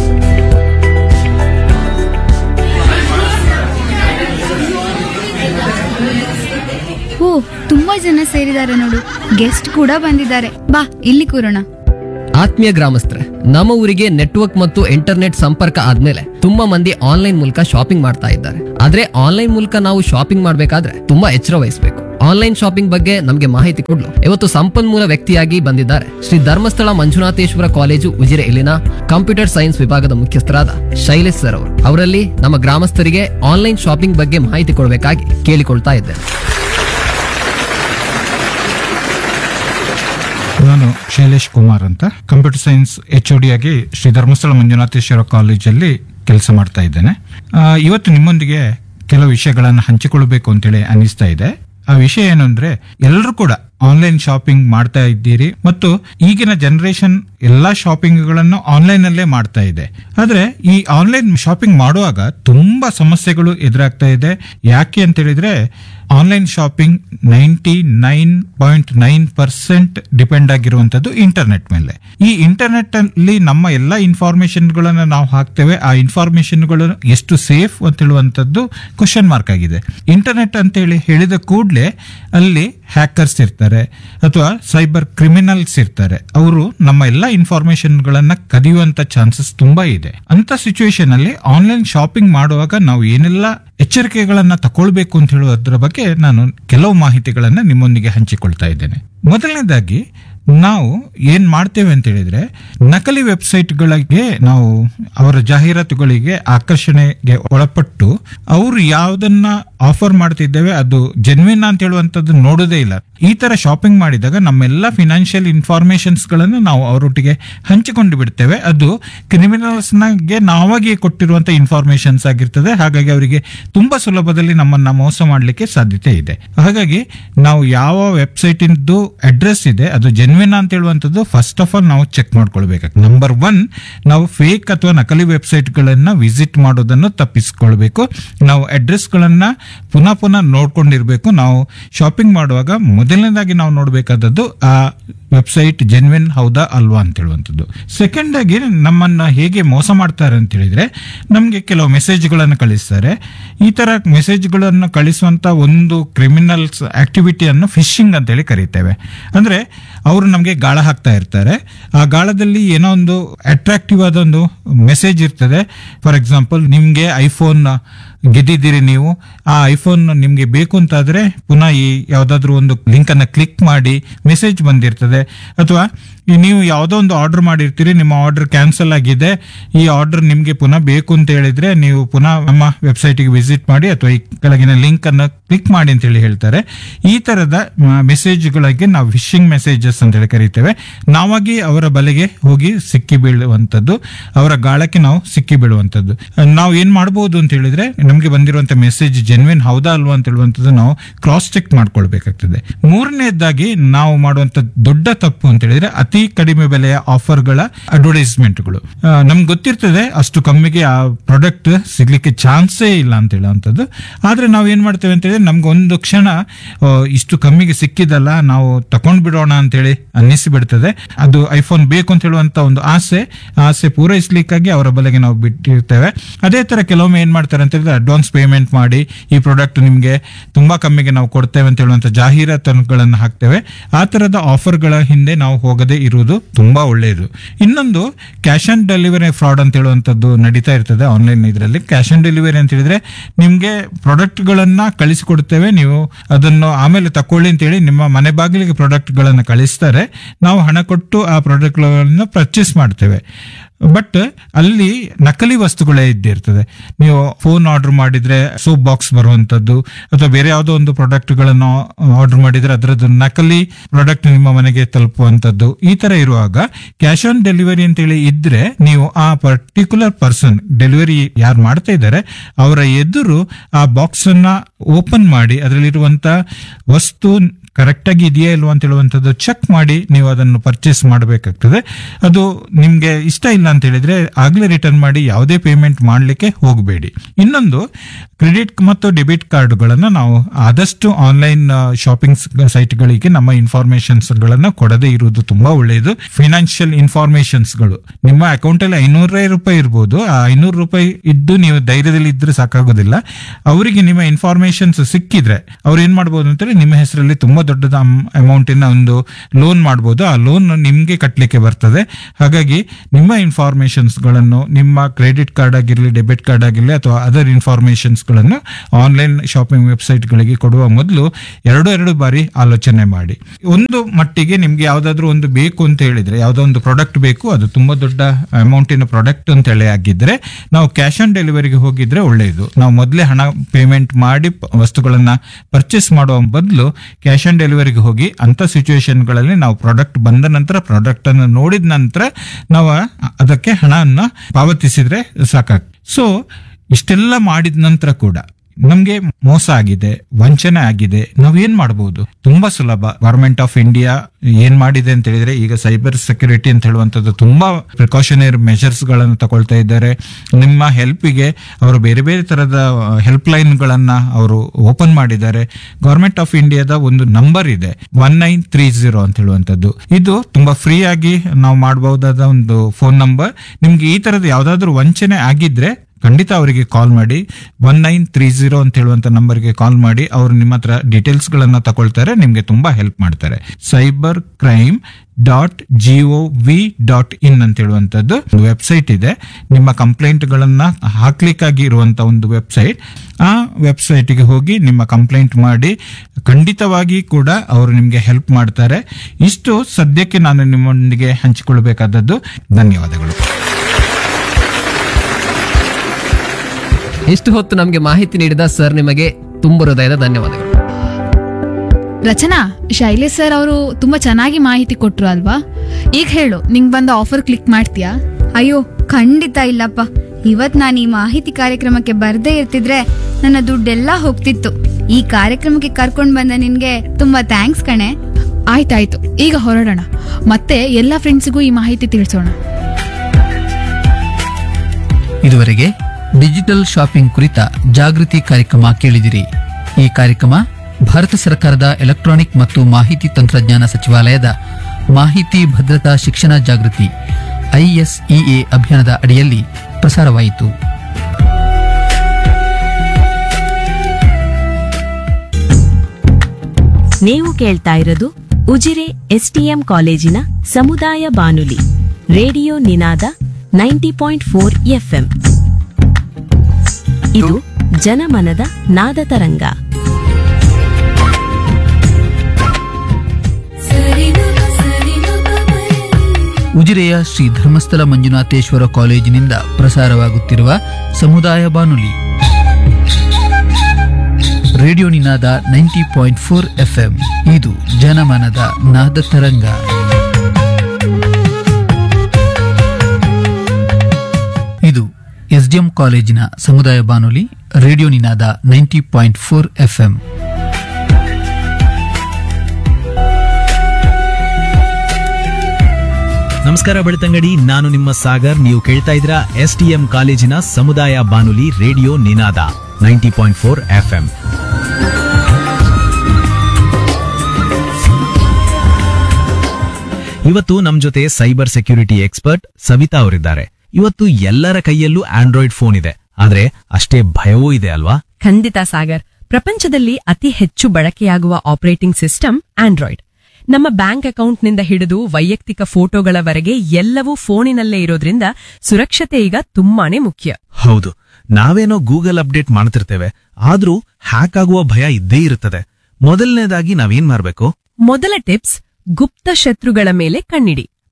ಓ ತುಂಬಾ ಜನ ಸೇರಿದ್ದಾರೆ ನೋಡು ಗೆಸ್ಟ್ ಕೂಡ ಬಂದಿದ್ದಾರೆ ಬಾ ಇಲ್ಲಿ ಕೂರೋಣ ಆತ್ಮೀಯ ಗ್ರಾಮಸ್ಥರೆ ನಮ್ಮ ಊರಿಗೆ ನೆಟ್ವರ್ಕ್ ಮತ್ತು ಇಂಟರ್ನೆಟ್ ಸಂಪರ್ಕ ಆದ್ಮೇಲೆ ತುಂಬಾ ಮಂದಿ ಆನ್ಲೈನ್ ಮೂಲಕ ಶಾಪಿಂಗ್ ಮಾಡ್ತಾ ಇದ್ದಾರೆ ಆದ್ರೆ ಆನ್ಲೈನ್ ಮೂಲಕ ನಾವು ಶಾಪಿಂಗ್ ಮಾಡ್ಬೇಕಾದ್ರೆ ತುಂಬಾ ಎಚ್ಚರ ವಹಿಸಬೇಕು ಆನ್ಲೈನ್ ಶಾಪಿಂಗ್ ಬಗ್ಗೆ ನಮಗೆ ಮಾಹಿತಿ ಕೊಡ್ಲು ಇವತ್ತು ಸಂಪನ್ಮೂಲ ವ್ಯಕ್ತಿಯಾಗಿ ಬಂದಿದ್ದಾರೆ ಶ್ರೀ ಧರ್ಮಸ್ಥಳ ಮಂಜುನಾಥೇಶ್ವರ ಕಾಲೇಜು ಉಜಿರೆ ಇಲ್ಲಿನ ಕಂಪ್ಯೂಟರ್ ಸೈನ್ಸ್ ವಿಭಾಗದ ಮುಖ್ಯಸ್ಥರಾದ ಶೈಲೇಶ್ ಸರ್ ಅವರು ಅವರಲ್ಲಿ ನಮ್ಮ ಗ್ರಾಮಸ್ಥರಿಗೆ ಆನ್ಲೈನ್ ಶಾಪಿಂಗ್ ಬಗ್ಗೆ ಮಾಹಿತಿ ಕೊಡಬೇಕಾಗಿ ಕೇಳಿಕೊಳ್ತಾ ಇದ್ದೇನೆ ನಾನು ಶೈಲೇಶ್ ಕುಮಾರ್ ಅಂತ ಕಂಪ್ಯೂಟರ್ ಸೈನ್ಸ್ ಎಚ್ ಆಗಿ ಶ್ರೀ ಧರ್ಮಸ್ಥಳ ಮಂಜುನಾಥೇಶ್ವರ ಕಾಲೇಜಲ್ಲಿ ಕೆಲಸ ಮಾಡ್ತಾ ಇದ್ದೇನೆ ಆ, ಇವತ್ತು ನಿಮ್ಮೊಂದಿಗೆ ಕೆಲವು ವಿಷಯಗಳನ್ನು ಹಂಚಿಕೊಳ್ಬೇಕು ಅಂತೇಳಿ ಅನಿಸ್ತಾ ಇದೆ ಆ ವಿಷಯ ಏನು ಅಂದ್ರೆ ಎಲ್ಲರೂ ಕೂಡ ಆನ್ಲೈನ್ ಶಾಪಿಂಗ್ ಮಾಡ್ತಾ ಇದ್ದೀರಿ ಮತ್ತು ಈಗಿನ ಜನರೇಷನ್ ಎಲ್ಲಾ ಶಾಪಿಂಗ್ಗಳನ್ನು ಆನ್ಲೈನ್ ಅಲ್ಲೇ ಮಾಡ್ತಾ ಇದೆ ಆದ್ರೆ ಈ ಆನ್ಲೈನ್ ಶಾಪಿಂಗ್ ಮಾಡುವಾಗ ತುಂಬಾ ಸಮಸ್ಯೆಗಳು ಎದುರಾಗ್ತಾ ಇದೆ ಯಾಕೆ ಅಂತ ಹೇಳಿದ್ರೆ online shopping ninety nine point nine percent depend ಆಗಿರುವಂತದ್ದು ಇಂಟರ್ನೆಟ್ ಮೇಲೆ ಈ ಇಂಟರ್ನೆಟ್ ಅಲ್ಲಿ ನಮ್ಮ ಎಲ್ಲ ಇನ್ಫಾರ್ಮೇಶನ್ಗಳನ್ನ ನಾವು ಹಾಕ್ತೇವೆ ಆ ಇನ್ಫಾರ್ಮೇಶನ್ಗಳು ಎಷ್ಟು ಸೇಫ್ ಅಂತ ಹೇಳುವಂತದ್ದು ಕ್ವಶನ್ ಮಾರ್ಕ್ ಆಗಿದೆ ಇಂಟರ್ನೆಟ್ ಅಂತ ಹೇಳಿ ಹೇಳಿದ ಕೂಡಲೇ ಅಲ್ಲಿ ಹ್ಯಾಕರ್ಸ್ ಇರ್ತಾರೆ ಅಥವಾ ಸೈಬರ್ ಕ್ರಿಮಿನಲ್ಸ್ ಇರ್ತಾರೆ ಅವರು ನಮ್ಮ ಎಲ್ಲ ಇನ್ಫಾರ್ಮೇಶನ್ಗಳನ್ನ ಕದಿಯುವಂತ ಚಾನ್ಸಸ್ ತುಂಬಾ ಇದೆ ಅಂತ ಸಿಚುವೇಶನ್ ಅಲ್ಲಿ ಆನ್ಲೈನ್ ಶಾಪಿಂಗ್ ಮಾಡುವಾಗ ನಾವು ಏನೆಲ್ಲ ಎಚ್ಚರಿಕೆಗಳನ್ನ ತಗೊಳ್ಬೇಕು ಅಂತ ಹೇಳುವುದರ ಬಗ್ಗೆ ನಾನು ಕೆಲವು ಮಾಹಿತಿಗಳನ್ನ ನಿಮ್ಮೊಂದಿಗೆ ಹಂಚಿಕೊಳ್ತಾ ಇದ್ದೇನೆ ಮೊದಲನೇದಾಗಿ ನಾವು ಏನ್ ಮಾಡ್ತೇವೆ ಅಂತ ಹೇಳಿದ್ರೆ ನಕಲಿ ವೆಬ್ಸೈಟ್ಗಳಿಗೆ ನಾವು ಅವರ ಜಾಹೀರಾತುಗಳಿಗೆ ಆಕರ್ಷಣೆಗೆ ಒಳಪಟ್ಟು ಅವರು ಯಾವ್ದನ್ನ ಆಫರ್ ಮಾಡ್ತಿದ್ದೇವೆ ಅದು ಜೆನ್ವಿನ್ ಅಂತ ಹೇಳುವಂತದ್ದು ನೋಡೋದೇ ಇಲ್ಲ ಈ ತರ ಶಾಪಿಂಗ್ ಮಾಡಿದಾಗ ನಮ್ಮೆಲ್ಲ ಫಿನಾನ್ಷಿಯಲ್ ಇನ್ಫಾರ್ಮೇಶನ್ಸ್ ಗಳನ್ನು ನಾವು ಅವರೊಟ್ಟಿಗೆ ಹಂಚಿಕೊಂಡು ಬಿಡ್ತೇವೆ ಅದು ಕ್ರಿಮಿನಲ್ಸ್ ಗೆ ನಾವಾಗಿಯೇ ಕೊಟ್ಟಿರುವಂತ ಇನ್ಫಾರ್ಮೇಶನ್ಸ್ ಆಗಿರ್ತದೆ ಹಾಗಾಗಿ ಅವರಿಗೆ ತುಂಬಾ ಸುಲಭದಲ್ಲಿ ನಮ್ಮನ್ನ ಮೋಸ ಮಾಡಲಿಕ್ಕೆ ಸಾಧ್ಯತೆ ಇದೆ ಹಾಗಾಗಿ ನಾವು ಯಾವ ವೆಬ್ಸೈಟ್ ಇಂದು ಅಡ್ರೆಸ್ ಇದೆ ಅದು ಜೆನ್ವಿನ್ ಅಂತ ಹೇಳುವಂತದ್ದು ಫಸ್ಟ್ ಆಫ್ ಆಲ್ ನಾವು ಚೆಕ್ ಮಾಡ್ಕೊಳ್ಬೇಕಾಗ್ತದೆ ನಂಬರ್ ಒನ್ ನಾವು ಫೇಕ್ ಅಥವಾ ನಕಲಿ ವೆಬ್ಸೈಟ್ ಗಳನ್ನ ವಿಸಿಟ್ ಮಾಡೋದನ್ನು ತಪ್ಪಿಸ್ಕೊಳ್ಬೇಕು ನಾವು ಅಡ್ರೆಸ್ ಗಳನ್ನ ಪುನಃ ಪುನಃ ನೋಡ್ಕೊಂಡಿರ್ಬೇಕು ನಾವು ಶಾಪಿಂಗ್ ಮಾಡುವಾಗ ಮೊದಲನೇದಾಗಿ ನಾವು ನೋಡಬೇಕಾದದ್ದು ಆ ವೆಬ್ಸೈಟ್ ಜೆನ್ವಿನ್ ಹೌದಾ ಅಲ್ವಾ ಅಂತ ಹೇಳುವಂಥದ್ದು ಸೆಕೆಂಡ್ ಆಗಿ ನಮ್ಮನ್ನ ಹೇಗೆ ಮೋಸ ಮಾಡ್ತಾರೆ ಅಂತ ಹೇಳಿದ್ರೆ ನಮಗೆ ಕೆಲವು ಮೆಸೇಜ್ಗಳನ್ನು ಕಳಿಸ್ತಾರೆ ಈ ತರ ಮೆಸೇಜ್ಗಳನ್ನು ಕಳಿಸುವಂತ ಒಂದು ಕ್ರಿಮಿನಲ್ಸ್ ಆಕ್ಟಿವಿಟಿಯನ್ನು ಫಿಶಿಂಗ್ ಅಂತ ಹೇಳಿ ಕರೀತೇವೆ ಅಂದ್ರೆ ಅವರು ನಮಗೆ ಗಾಳ ಹಾಕ್ತಾ ಇರ್ತಾರೆ ಆ ಗಾಳದಲ್ಲಿ ಏನೋ ಒಂದು ಅಟ್ರಾಕ್ಟಿವ್ ಆದ ಒಂದು ಮೆಸೇಜ್ ಇರ್ತದೆ ಫಾರ್ ಎಕ್ಸಾಂಪಲ್ ನಿಮ್ಗೆ ಐಫೋನ್ ಗೆದ್ದಿದ್ದೀರಿ ನೀವು ಆ ಐಫೋನ್ ನಿಮ್ಗೆ ಬೇಕು ಅಂತಾದ್ರೆ ಪುನಃ ಈ ಯಾವ್ದಾದ್ರು ಒಂದು ಲಿಂಕ್ ಅನ್ನ ಕ್ಲಿಕ್ ಮಾಡಿ ಮೆಸೇಜ್ ಬಂದಿರ್ತದೆ ಅಥವಾ ಈ ನೀವು ಯಾವುದೋ ಒಂದು ಆರ್ಡರ್ ಮಾಡಿರ್ತೀರಿ ನಿಮ್ಮ ಆರ್ಡರ್ ಕ್ಯಾನ್ಸಲ್ ಆಗಿದೆ ಈ ಆರ್ಡರ್ ನಿಮ್ಗೆ ಪುನಃ ಬೇಕು ಅಂತ ಹೇಳಿದ್ರೆ ನೀವು ಪುನಃ ನಮ್ಮ ವೆಬ್ಸೈಟ್ಗೆ ವಿಸಿಟ್ ಮಾಡಿ ಅಥವಾ ಈ ಕೆಳಗಿನ ಲಿಂಕ್ ಅನ್ನ ಕ್ಲಿಕ್ ಮಾಡಿ ಅಂತ ಹೇಳಿ ಹೇಳ್ತಾರೆ ಈ ತರದ ಮೆಸೇಜ್ಗಳಿಗೆ ನಾವು ವಿಶಿಂಗ್ ಮೆಸೇಜಸ್ ಅಂತ ಹೇಳಿ ಕರಿತೇವೆ ನಾವಾಗಿ ಅವರ ಬಲೆಗೆ ಹೋಗಿ ಸಿಕ್ಕಿ ಬೀಳುವಂತದ್ದು ಅವರ ಗಾಳಕ್ಕೆ ನಾವು ಸಿಕ್ಕಿ ಬೀಳುವಂತದ್ದು ನಾವು ಏನ್ ಮಾಡಬಹುದು ಅಂತ ಹೇಳಿದ್ರೆ ನಮ್ಗೆ ಬಂದಿರುವಂತ ಮೆಸೇಜ್ ಜೆನ್ವಿನ್ ಹೌದಾ ಅಲ್ವಾ ಅಂತ ಹೇಳುವಂತದ್ದು ನಾವು ಕ್ರಾಸ್ ಚೆಕ್ ಮಾಡ್ಕೊಳ್ಬೇಕಾಗ್ತದೆ ಮೂರನೇದಾಗಿ ನಾವು ಮಾಡುವಂತ ದೊಡ್ಡ ತಪ್ಪು ಅಂತ ಹೇಳಿದ್ರೆ ಅತಿ ಕಡಿಮೆ ಬೆಲೆಯ ಆಫರ್ಗಳ ಅಡ್ವರ್ಟೈಸ್ಮೆಂಟ್ಗಳು ನಮ್ಗೆ ಗೊತ್ತಿರ್ತದೆ ಅಷ್ಟು ಕಮ್ಮಿಗೆ ಆ ಪ್ರಾಡಕ್ಟ್ ಸಿಗ್ಲಿಕ್ಕೆ ಚಾನ್ಸೇ ಇಲ್ಲ ಅಂತ ಹೇಳುವಂಥದ್ದು ಆದ್ರೆ ನಾವು ಏನ್ ಮಾಡ್ತೇವೆ ಅಂತ ಹೇಳಿದ್ರೆ ನಮ್ಗೆ ಒಂದು ಕ್ಷಣ ಆ, ಇಷ್ಟು ಕಮ್ಮಿಗೆ ಸಿಕ್ಕಿದಲ್ಲ ನಾವು ತಕೊಂಡ್ ಬಿಡೋಣ ಅಂತ ಹೇಳಿ ಅನ್ನಿಸಿ ಬಿಡ್ತದೆ ಅದು ಐಫೋನ್ ಬೇಕು ಅಂತ ಹೇಳುವಂತ ಒಂದು ಆಸೆ ಆ ಆಸೆ ಪೂರೈಸ್ಲಿಕ್ಕಾಗಿ ಅವರ ಬಲೆಗೆ ನಾವು ಬಿಟ್ಟಿರ್ತೇವೆ ಅದೇ ತರ ಕೆಲವೊಮ್ಮೆ ಏನ್ ಮಾಡ್ತಾರೆ ಅಂತ ಹೇಳಿದ್ರೆ ಅಡ್ವಾನ್ಸ್ ಪೇಮೆಂಟ್ ಮಾಡಿ ಈ ಪ್ರಾಡಕ್ಟ್ ನಿಮ್ಗೆ ತುಂಬಾ ಕಮ್ಮಿಗೆ ನಾವು ಕೊಡ್ತೇವೆ ಅಂತ ಹೇಳುವಂತ ಜಾಹೀರಾತುಗಳನ್ನು ಹಾಕ್ತೇವೆ ಆ ತರದ ಆಫರ್ಗಳ ಹಿಂದೆ ನಾವು ಹೋಗದೆ ಇರುವುದು ತುಂಬಾ ಒಳ್ಳೆಯದು ಇನ್ನೊಂದು ಕ್ಯಾಶ್ ಆನ್ ಡೆಲಿವರಿ ಫ್ರಾಡ್ ಅಂತ ಹೇಳುವಂತದ್ದು ನಡೀತಾ ಇರ್ತದೆ ಆನ್ಲೈನ್ ಇದರಲ್ಲಿ ಕ್ಯಾಶ್ ಆನ್ ಡೆಲಿವರಿ ಅಂತ ಹೇಳಿದ್ರೆ ನಿಮ್ಗೆ ಪ್ರಾಡಕ್ಟ್ ಗಳನ್ನ ಕಳಿಸಿಕೊಡ್ತೇವೆ ನೀವು ಅದನ್ನು ಆಮೇಲೆ ತಕೊಳ್ಳಿ ಅಂತ ಹೇಳಿ ನಿಮ್ಮ ಮನೆ ಬಾಗಿಲಿಗೆ ಪ್ರಾಡಕ್ಟ್ ಗಳನ್ನ ಕಳಿಸ್ತಾರೆ ನಾವು ಹಣ ಕೊಟ್ಟು ಆ ಪ್ರಾಡಕ್ಟ್ ಗಳನ್ನ ಪರ್ಚೇಸ್ ಮಾಡ್ತೇವೆ ಬಟ್ ಅಲ್ಲಿ ನಕಲಿ ವಸ್ತುಗಳೇ ಇದ್ದಿರ್ತದೆ ನೀವು ಫೋನ್ ಆರ್ಡರ್ ಮಾಡಿದ್ರೆ ಸೋಪ್ ಬಾಕ್ಸ್ ಬರುವಂತದ್ದು ಅಥವಾ ಬೇರೆ ಯಾವುದೋ ಒಂದು ಪ್ರಾಡಕ್ಟ್ ಗಳನ್ನು ಆರ್ಡರ್ ಮಾಡಿದ್ರೆ ಅದರದ್ದು ನಕಲಿ ಪ್ರಾಡಕ್ಟ್ ನಿಮ್ಮ ಮನೆಗೆ ತಲುಪುವಂತದ್ದು ಈ ತರ ಇರುವಾಗ ಕ್ಯಾಶ್ ಆನ್ ಡೆಲಿವರಿ ಅಂತೇಳಿ ಇದ್ರೆ ನೀವು ಆ ಪರ್ಟಿಕ್ಯುಲರ್ ಪರ್ಸನ್ ಡೆಲಿವರಿ ಯಾರು ಮಾಡ್ತಾ ಇದ್ದಾರೆ ಅವರ ಎದುರು ಆ ಬಾಕ್ಸ್ ಅನ್ನ ಓಪನ್ ಮಾಡಿ ಅದರಲ್ಲಿರುವಂತ ವಸ್ತು ಕರೆಕ್ಟ್ ಆಗಿ ಇದೆಯಾ ಇಲ್ವಾ ಅಂತ ಹೇಳುವಂಥದ್ದು ಚೆಕ್ ಮಾಡಿ ನೀವು ಅದನ್ನು ಪರ್ಚೇಸ್ ಮಾಡಬೇಕಾಗ್ತದೆ ಅದು ನಿಮ್ಗೆ ಇಷ್ಟ ಇಲ್ಲ ಅಂತ ಹೇಳಿದ್ರೆ ಆಗ್ಲೇ ರಿಟರ್ನ್ ಮಾಡಿ ಯಾವುದೇ ಪೇಮೆಂಟ್ ಮಾಡಲಿಕ್ಕೆ ಹೋಗಬೇಡಿ ಇನ್ನೊಂದು ಕ್ರೆಡಿಟ್ ಮತ್ತು ಡೆಬಿಟ್ ಕಾರ್ಡ್ಗಳನ್ನು ನಾವು ಆದಷ್ಟು ಆನ್ಲೈನ್ ಶಾಪಿಂಗ್ ಸೈಟ್ಗಳಿಗೆ ನಮ್ಮ ಇನ್ಫಾರ್ಮೇಶನ್ಸ್ ಗಳನ್ನ ಕೊಡದೇ ಇರುವುದು ತುಂಬಾ ಒಳ್ಳೆಯದು ಫಿನಾನ್ಷಿಯಲ್ ಇನ್ಫಾರ್ಮೇಶನ್ಸ್ಗಳು ನಿಮ್ಮ ಅಕೌಂಟ್ ಅಲ್ಲಿ ಐನೂರೇ ರೂಪಾಯಿ ಇರ್ಬೋದು ಆ ಐನೂರು ರೂಪಾಯಿ ಇದ್ದು ನೀವು ಧೈರ್ಯದಲ್ಲಿ ಇದ್ರೆ ಸಾಕಾಗೋದಿಲ್ಲ ಅವರಿಗೆ ನಿಮ್ಮ ಇನ್ಫಾರ್ಮೇಶನ್ಸ್ ಸಿಕ್ಕಿದ್ರೆ ಅವ್ರು ಏನ್ ಮಾಡ್ಬೋದು ಅಂತೇಳಿ ನಿಮ್ಮ ಹೆಸರಲ್ಲಿ ತುಂಬಾ ದೊಡ್ಡದ ಅಮೌಂಟಿನ ಒಂದು ಲೋನ್ ಮಾಡ್ಬೋದು ಆ ಲೋನ್ ನಿಮ್ಗೆ ಕಟ್ಟಲಿಕ್ಕೆ ಬರ್ತದೆ ಹಾಗಾಗಿ ನಿಮ್ಮ ಇನ್ಫಾರ್ಮೇಶನ್ಸ್ ಗಳನ್ನು ನಿಮ್ಮ ಕ್ರೆಡಿಟ್ ಕಾರ್ಡ್ ಆಗಿರಲಿ ಡೆಬಿಟ್ ಕಾರ್ಡ್ ಆಗಿರಲಿ ಅಥವಾ ಅದರ್ ಇನ್ಫಾರ್ಮೇಶನ್ಸ್ ಗಳನ್ನು ಆನ್ಲೈನ್ ಶಾಪಿಂಗ್ ವೆಬ್ಸೈಟ್ ಗಳಿಗೆ ಕೊಡುವ ಮೊದಲು ಎರಡು ಎರಡು ಬಾರಿ ಆಲೋಚನೆ ಮಾಡಿ ಒಂದು ಮಟ್ಟಿಗೆ ನಿಮ್ಗೆ ಯಾವ್ದಾದ್ರು ಒಂದು ಬೇಕು ಅಂತ ಹೇಳಿದ್ರೆ ಯಾವ್ದೋ ಒಂದು ಪ್ರಾಡಕ್ಟ್ ಬೇಕು ಅದು ತುಂಬಾ ದೊಡ್ಡ ಅಮೌಂಟಿನ ಪ್ರಾಡಕ್ಟ್ ಅಂತ ಹೇಳಿ ಆಗಿದ್ರೆ ನಾವು ಕ್ಯಾಶ್ ಆನ್ ಡೆಲಿವರಿಗೆ ಹೋಗಿದ್ರೆ ಒಳ್ಳೆಯದು ನಾವು ಮೊದಲೇ ಹಣ ಪೇಮೆಂಟ್ ಮಾಡಿ ಪ- ವಸ್ತುಗಳನ್ನ ಪರ್ಚೇಸ್ ಮಾಡುವ ಬದಲು ಕ್ಯಾಶ್ ಆನ್ ಡೆಲಿವರಿಗೆ ಹೋಗಿ ಅಂತ ಸಿಚುವೇಶನ್ಗಳಲ್ಲಿ ನಾವು ಪ್ರಾಡಕ್ಟ್ ಬಂದ ನಂತರ ಪ್ರಾಡಕ್ಟ್ ಅನ್ನು ನೋಡಿದ ನಂತರ ನಾವು ಅದಕ್ಕೆ ಹಣವನ್ನು ಪಾವತಿಸಿದ್ರೆ ಸಾಕಾಗ್ತದೆ ಸೊ ಇಷ್ಟೆಲ್ಲ ಮಾಡಿದ ನಂತರ ಕೂಡ ನಮ್ಗೆ ಮೋಸ ಆಗಿದೆ ವಂಚನೆ ಆಗಿದೆ ನಾವೇನ್ ಮಾಡಬಹುದು ತುಂಬಾ ಸುಲಭ ಗವರ್ಮೆಂಟ್ ಆಫ್ ಇಂಡಿಯಾ ಏನ್ ಮಾಡಿದೆ ಅಂತ ಹೇಳಿದ್ರೆ ಈಗ ಸೈಬರ್ ಸೆಕ್ಯೂರಿಟಿ ಅಂತ ಹೇಳುವಂತದ್ದು ತುಂಬಾ ಪ್ರಿಕಾಷನರಿ ಮೆಷರ್ಸ್ ಗಳನ್ನು ತಗೊಳ್ತಾ ಇದ್ದಾರೆ ನಿಮ್ಮ ಹೆಲ್ಪಿಗೆ ಅವರು ಬೇರೆ ಬೇರೆ ತರದ ಹೆಲ್ಪ್ ಲೈನ್ ಗಳನ್ನ ಅವರು ಓಪನ್ ಮಾಡಿದ್ದಾರೆ ಗವರ್ಮೆಂಟ್ ಆಫ್ ಇಂಡಿಯಾದ ಒಂದು ನಂಬರ್ ಇದೆ ಒನ್ ನೈನ್ ತ್ರೀ ಜೀರೋ ಅಂತ ಹೇಳುವಂತದ್ದು ಇದು ತುಂಬಾ ಫ್ರೀ ಆಗಿ ನಾವು ಮಾಡಬಹುದಾದ ಒಂದು ಫೋನ್ ನಂಬರ್ ನಿಮ್ಗೆ ಈ ತರದ ಯಾವ್ದಾದ್ರು ವಂಚನೆ ಆಗಿದ್ರೆ ಖಂಡಿತ ಅವರಿಗೆ ಕಾಲ್ ಮಾಡಿ ಒನ್ ನೈನ್ ತ್ರೀ ಜೀರೋ ಅಂತ ಹೇಳುವಂತ ನಂಬರ್ಗೆ ಕಾಲ್ ಮಾಡಿ ಅವರು ನಿಮ್ಮ ಹತ್ರ ಡೀಟೇಲ್ಸ್ ಗಳನ್ನ ತಗೊಳ್ತಾರೆ ನಿಮ್ಗೆ ತುಂಬಾ ಹೆಲ್ಪ್ ಮಾಡ್ತಾರೆ cyber crime dot G O V dot in ಅಂತ ಹೇಳುವಂತದ್ದು ವೆಬ್ಸೈಟ್ ಇದೆ ನಿಮ್ಮ ಕಂಪ್ಲೇಂಟ್ ಗಳನ್ನ ಹಾಕ್ಲಿಕ್ಕಾಗಿ ಇರುವಂತ ಒಂದು ವೆಬ್ಸೈಟ್ ಆ ವೆಬ್ಸೈಟ್ಗೆ ಹೋಗಿ ನಿಮ್ಮ ಕಂಪ್ಲೇಂಟ್ ಮಾಡಿ ಖಂಡಿತವಾಗಿ ಕೂಡ ಅವರು ನಿಮ್ಗೆ ಹೆಲ್ಪ್ ಮಾಡ್ತಾರೆ ಇಷ್ಟು ಸದ್ಯಕ್ಕೆ ನಾನು ನಿಮ್ಮೊಂದಿಗೆ ಹಂಚಿಕೊಳ್ಬೇಕಾದದ್ದು ಧನ್ಯವಾದಗಳು ಇಷ್ಟು ಹೊತ್ತು ನಮಗೆ ಮಾಹಿತಿ ನೀಡಿದ ಸರ್ ನಿಮಗೆ ತುಂಬ ಹೃದಯದ ಧನ್ಯವಾದಗಳು ರಚನಾ ಶೈಲೇಶ್ ಸರ್ ಅವರು ತುಂಬಾ ಚೆನ್ನಾಗಿ ಮಾಹಿತಿ ಕೊಟ್ರು ಅಲ್ವಾ ಈಗ ಹೇಳು ನಿಂಗ್ ಬಂದ ಆಫರ್ ಕ್ಲಿಕ್ ಮಾಡ್ತೀಯಾ ಅಯ್ಯೋ ಖಂಡಿತ ಇಲ್ಲಪ್ಪ ಇವತ್ ನಾನು ಈ ಮಾಹಿತಿ ಕಾರ್ಯಕ್ರಮಕ್ಕೆ ಬರ್ದೇ ಇರ್ತಿದ್ರೆ ನನ್ನ ದುಡ್ಡೆಲ್ಲ ಹೋಗ್ತಿತ್ತು ಈ ಕಾರ್ಯಕ್ರಮಕ್ಕೆ ಕರ್ಕೊಂಡ್ ಬಂದ ನಿನ್ಗೆ ತುಂಬಾ ಥ್ಯಾಂಕ್ಸ್ ಕಣೆ ಆಯ್ತಾಯ್ತು ಈಗ ಹೊರಡೋಣ ಮತ್ತೆ ಎಲ್ಲ ಫ್ರೆಂಡ್ಸಿಗೂ ಈ ಮಾಹಿತಿ ತಿಳಿಸೋಣ ಇದುವರೆಗೆ ಡಿಜಿಟಲ್ ಶಾಪಿಂಗ್ ಕುರಿತ ಜಾಗೃತಿ ಕಾರ್ಯಕ್ರಮ ಕೇಳಿದಿರಿ ಈ ಕಾರ್ಯಕ್ರಮ ಭಾರತ ಸರ್ಕಾರದ ಎಲೆಕ್ಟ್ರಾನಿಕ್ ಮತ್ತು ಮಾಹಿತಿ ತಂತ್ರಜ್ಞಾನ ಸಚಿವಾಲಯದ ಮಾಹಿತಿ ಭದ್ರತಾ ಶಿಕ್ಷಣ ಜಾಗೃತಿ ಐಎಸ್ಇಎ ಅಭಿಯಾನದ ಅಡಿಯಲ್ಲಿ ಪ್ರಸಾರವಾಯಿತು ನೀವು ಕೇಳ್ತಾ ಇರೋದು ಉಜಿರೆ ಎಸ್ಟಿಎಂ ಕಾಲೇಜಿನ ಸಮುದಾಯ ಬಾನುಲಿ radio Ninaada ninety point four FM ಇದು ಜನಮನದ ನಾದ ತರಂಗ ಉಜಿರೆಯ ಶ್ರೀ ಧರ್ಮಸ್ಥಳ ಮಂಜುನಾಥೇಶ್ವರ ಕಾಲೇಜಿನಿಂದ ಪ್ರಸಾರವಾಗುತ್ತಿರುವ ಸಮುದಾಯ ಬಾನುಲಿ radio Ninaada ninety point four FM ಇದು ಜನಮನದ ನಾದ ತರಂಗ ಇದು ಎಸ್ಡಿಎಂ ಕಾಲೇಜಿನ ಸಮುದಾಯ ಬಾನುಲಿ radio Ninaada ninety point four FM ನಮಸ್ಕಾರ ಬೆಳ್ತಂಗಡಿ ನಾನು ನಿಮ್ಮ ಸಾಗರ್ ನೀವು ಕೇಳ್ತಾ ಇದ್ರ ಎಸ್ ಟಿ ಎಂ ಕಾಲೇಜಿನ ಸಮುದಾಯ ಬಾನುಲಿ radio Ninaada ninety point four F M ಇವತ್ತು ನಮ್ ಜೊತೆ ಸೈಬರ್ ಸೆಕ್ಯೂರಿಟಿ ಎಕ್ಸ್ಪರ್ಟ್ ಸವಿತಾ ಅವರಿದ್ದಾರೆ ಇವತ್ತು ಎಲ್ಲರ ಕೈಯಲ್ಲೂ ಆಂಡ್ರಾಯ್ಡ್ ಫೋನ್ ಇದೆ ಆದ್ರೆ ಅಷ್ಟೇ ಭಯವೂ ಇದೆ ಅಲ್ವಾ ಖಂಡಿತ ಸಾಗರ್ ಪ್ರಪಂಚದಲ್ಲಿ ಅತಿ ಹೆಚ್ಚು ಬಳಕೆಯಾಗುವ ಆಪರೇಟಿಂಗ್ ಸಿಸ್ಟಮ್ ಆಂಡ್ರಾಯ್ಡ್ ನಮ್ಮ ಬ್ಯಾಂಕ್ ಅಕೌಂಟ್ನಿಂದ ಹಿಡಿದು ವೈಯಕ್ತಿಕ ಫೋಟೋಗಳವರೆಗೆ ಎಲ್ಲವೂ ಫೋನಿನಲ್ಲೇ ಇರೋದ್ರಿಂದ ಸುರಕ್ಷತೆ ಈಗ ತುಂಬಾನೇ ಮುಖ್ಯ ಹೌದು ನಾವೇನೋ ಗೂಗಲ್ ಅಪ್ಡೇಟ್ ಮಾಡ್ತಿರ್ತೇವೆ ಆದ್ರೂ ಹ್ಯಾಕ್ ಆಗುವ ಭಯ ಇದ್ದೇ ಇರುತ್ತದೆ ಮೊದಲನೇದಾಗಿ ನಾವೇನ್ ಮಾಡ್ಬೇಕು ಮೊದಲ ಟಿಪ್ಸ್ ಗುಪ್ತ ಶತ್ರುಗಳ ಮೇಲೆ ಕಣ್ಣಿಡಿ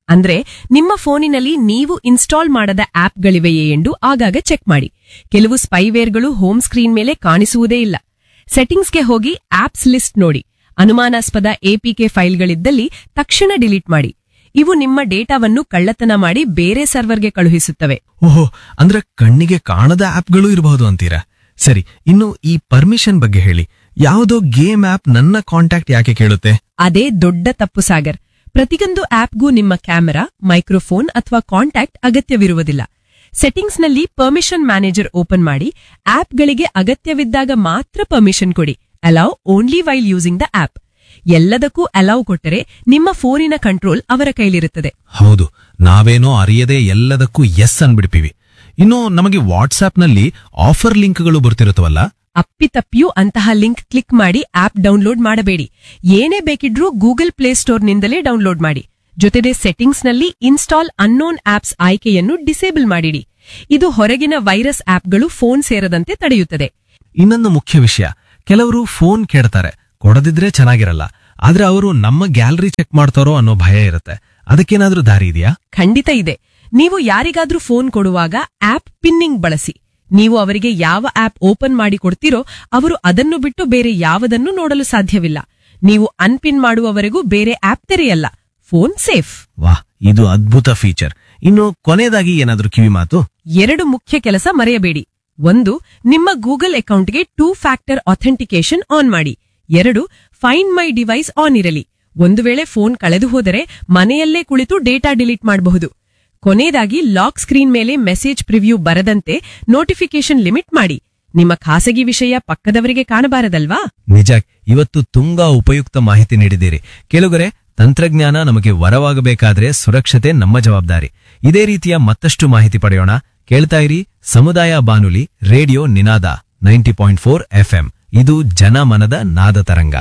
ಅಂದ್ರೆ ನಿಮ್ಮ ಫೋನಿನಲ್ಲಿ ನೀವು ಇನ್ಸ್ಟಾಲ್ ಮಾಡದ ಆಪ್ಗಳಿವೆಯೇ ಎಂದು ಆಗಾಗ ಚೆಕ್ ಮಾಡಿ ಕೆಲವು ಸ್ಪೈವೇರ್ಗಳು ಹೋಮ್ ಸ್ಕ್ರೀನ್ ಮೇಲೆ ಕಾಣಿಸುವುದೇ ಇಲ್ಲ ಸೆಟ್ಟಿಂಗ್ಸ್ಗೆ ಹೋಗಿ ಆಪ್ಸ್ ಲಿಸ್ಟ್ ನೋಡಿ ಅನುಮಾನಾಸ್ಪದ ಎಪಿಕೆ ಫೈಲ್ಗಳಿದ್ದಲ್ಲಿ ತಕ್ಷಣ ಡಿಲೀಟ್ ಮಾಡಿ ಇವು ನಿಮ್ಮ ಡೇಟಾವನ್ನು ಕಳ್ಳತನ ಮಾಡಿ ಬೇರೆ ಸರ್ವರ್ಗೆ ಕಳುಹಿಸುತ್ತವೆ ಓಹೋ ಅಂದ್ರೆ ಕಣ್ಣಿಗೆ ಕಾಣದ ಆಪ್ಗಳು ಇರಬಹುದು ಅಂತೀರಾ ಸರಿ ಇನ್ನು ಈ ಪರ್ಮಿಷನ್ ಬಗ್ಗೆ ಹೇಳಿ ಯಾವುದೋ ಗೇಮ್ ಆಪ್ ನನ್ನ ಕಾಂಟ್ಯಾಕ್ಟ್ ಯಾಕೆ ಕೇಳುತ್ತೆ ಅದೇ ದೊಡ್ಡ ತಪ್ಪು ಸಾಗರ್ ಪ್ರತಿಯೊಂದು ಆಪ್ಗೂ ನಿಮ್ಮ ಕ್ಯಾಮೆರಾ ಮೈಕ್ರೋಫೋನ್ ಅಥವಾ ಕಾಂಟ್ಯಾಕ್ಟ್ ಅಗತ್ಯವಿರುವುದಿಲ್ಲ ಸೆಟ್ಟಿಂಗ್ಸ್ನಲ್ಲಿ ಪರ್ಮಿಷನ್ ಮ್ಯಾನೇಜರ್ ಓಪನ್ ಮಾಡಿ ಆಪ್ಗಳಿಗೆ ಅಗತ್ಯವಿದ್ದಾಗ ಮಾತ್ರ ಪರ್ಮಿಷನ್ ಕೊಡಿ allow only while using the app ಎಲ್ಲದಕ್ಕೂ ಅಲೌ ಕೊಟ್ಟರೆ ನಿಮ್ಮ ಫೋನಿನ ಕಂಟ್ರೋಲ್ ಅವರ ಕೈಲಿರುತ್ತದೆ ಹೌದು ನಾವೇನೋ ಅರಿಯದೆ ಎಲ್ಲದಕ್ಕೂ ಎಸ್ ಅನ್ಬಿಡ್ತೀವಿ ಇನ್ನು ನಮಗೆ ವಾಟ್ಸ್ಆಪ್ನಲ್ಲಿ ಆಫರ್ ಲಿಂಕ್ಗಳು ಬರ್ತಿರುತ್ತವಲ್ಲ ಅಪ್ಪಿತಪ್ಪಿಯೂ ಅಂತಹ ಲಿಂಕ್ ಕ್ಲಿಕ್ ಮಾಡಿ ಆಪ್ ಡೌನ್ಲೋಡ್ ಮಾಡಬೇಡಿ ಏನೇ ಬೇಕಿದ್ರೂ ಗೂಗಲ್ ಪ್ಲೇಸ್ಟೋರ್ನಿಂದಲೇ ಡೌನ್ಲೋಡ್ ಮಾಡಿ ಜೊತೆಗೆ ಸೆಟ್ಟಿಂಗ್ಸ್ನಲ್ಲಿ ಇನ್ಸ್ಟಾಲ್ ಅನ್ನೋನ್ ಆಪ್ಸ್ ಆಯ್ಕೆಯನ್ನು ಡಿಸೇಬಲ್ ಮಾಡಿಡಿ ಇದು ಹೊರಗಿನ ವೈರಸ್ ಆಪ್ಗಳು ಫೋನ್ ಸೇರದಂತೆ ತಡೆಯುತ್ತದೆ ಇನ್ನೊಂದು ಮುಖ್ಯ ವಿಷಯ ಕೆಲವರು ಫೋನ್ ಕೇಳ್ತಾರೆ ಕೊಡದಿದ್ರೆ ಚೆನ್ನಾಗಿರಲ್ಲ ಆದ್ರೆ ಅವರು ನಮ್ಮ ಗ್ಯಾಲರಿ ಚೆಕ್ ಮಾಡ್ತಾರೋ ಅನ್ನೋ ಭಯ ಇರುತ್ತೆ ಅದಕ್ಕೇನಾದ್ರೂ ದಾರಿ ಇದೆಯಾ ಖಂಡಿತ ಇದೆ ನೀವು ಯಾರಿಗಾದ್ರೂ ಫೋನ್ ಕೊಡುವಾಗ ಆಪ್ ಪಿನ್ನಿಂಗ್ ಬಳಸಿ ನೀವು ಅವರಿಗೆ ಯಾವ ಆಪ್ ಓಪನ್ ಮಾಡಿ ಕೊಡ್ತೀರೋ ಅವರು ಅದನ್ನು ಬಿಟ್ಟು ಬೇರೆ ಯಾವುದನ್ನು ನೋಡಲು ಸಾಧ್ಯವಿಲ್ಲ ನೀವು ಅನ್ಪಿನ್ ಮಾಡುವವರೆಗೂ ಬೇರೆ ಆಪ್ ತೆರೆಯಲ್ಲ ಫೋನ್ ಸೇಫ್ ವಾಹ್ ಇದು ಅದ್ಭುತ ಫೀಚರ್ ಇನ್ನು ಕೊನೆಯದಾಗಿ ಏನಾದ್ರೂ ಕಿವಿ ಮಾತು ಎರಡು ಮುಖ್ಯ ಕೆಲಸ ಮರೆಯಬೇಡಿ ಒಂದು ನಿಮ್ಮ ಗೂಗಲ್ ಅಕೌಂಟ್ಗೆ ಟೂ ಫ್ಯಾಕ್ಟರ್ ಅಥೆಂಟಿಕೇಶನ್ ಆನ್ ಮಾಡಿ ಎರಡು ಫೈಂಡ್ ಮೈ ಡಿವೈಸ್ ಆನ್ ಇರಲಿ ಒಂದು ವೇಳೆ ಫೋನ್ ಕಳೆದು ಹೋದರೆ ಮನೆಯಲ್ಲೇ ಕುಳಿತು ಡೇಟಾ ಡಿಲೀಟ್ ಮಾಡಬಹುದು ಕೊನೆಯದಾಗಿ ಲಾಕ್ ಸ್ಕ್ರೀನ್ ಮೇಲೆ ಮೆಸೇಜ್ ಪ್ರಿವ್ಯೂ ಬರದಂತೆ ನೋಟಿಫಿಕೇಶನ್ ಲಿಮಿಟ್ ಮಾಡಿ ನಿಮ್ಮ ಖಾಸಗಿ ವಿಷಯ ಪಕ್ಕದವರಿಗೆ ಕಾಣಬಾರದಲ್ವಾ ನಿಜ ಇವತ್ತು ತುಂಬಾ ಉಪಯುಕ್ತ ಮಾಹಿತಿ ನೀಡಿದ್ದೀರಿ ಕೆಲವರೆ ತಂತ್ರಜ್ಞಾನ ನಮಗೆ ವರವಾಗಬೇಕಾದ್ರೆ ಸುರಕ್ಷತೆ ನಮ್ಮ ಜವಾಬ್ದಾರಿ ಇದೇ ರೀತಿಯ ಮತ್ತಷ್ಟು ಮಾಹಿತಿ ಪಡೆಯೋಣ ಕೇಳ್ತಾ ಇರಿ ಸಮುದಾಯ ಬಾನುಲಿ radio Ninaada ninety point four FM ಇದು ಜನಮನದ ನಾದ ತರಂಗ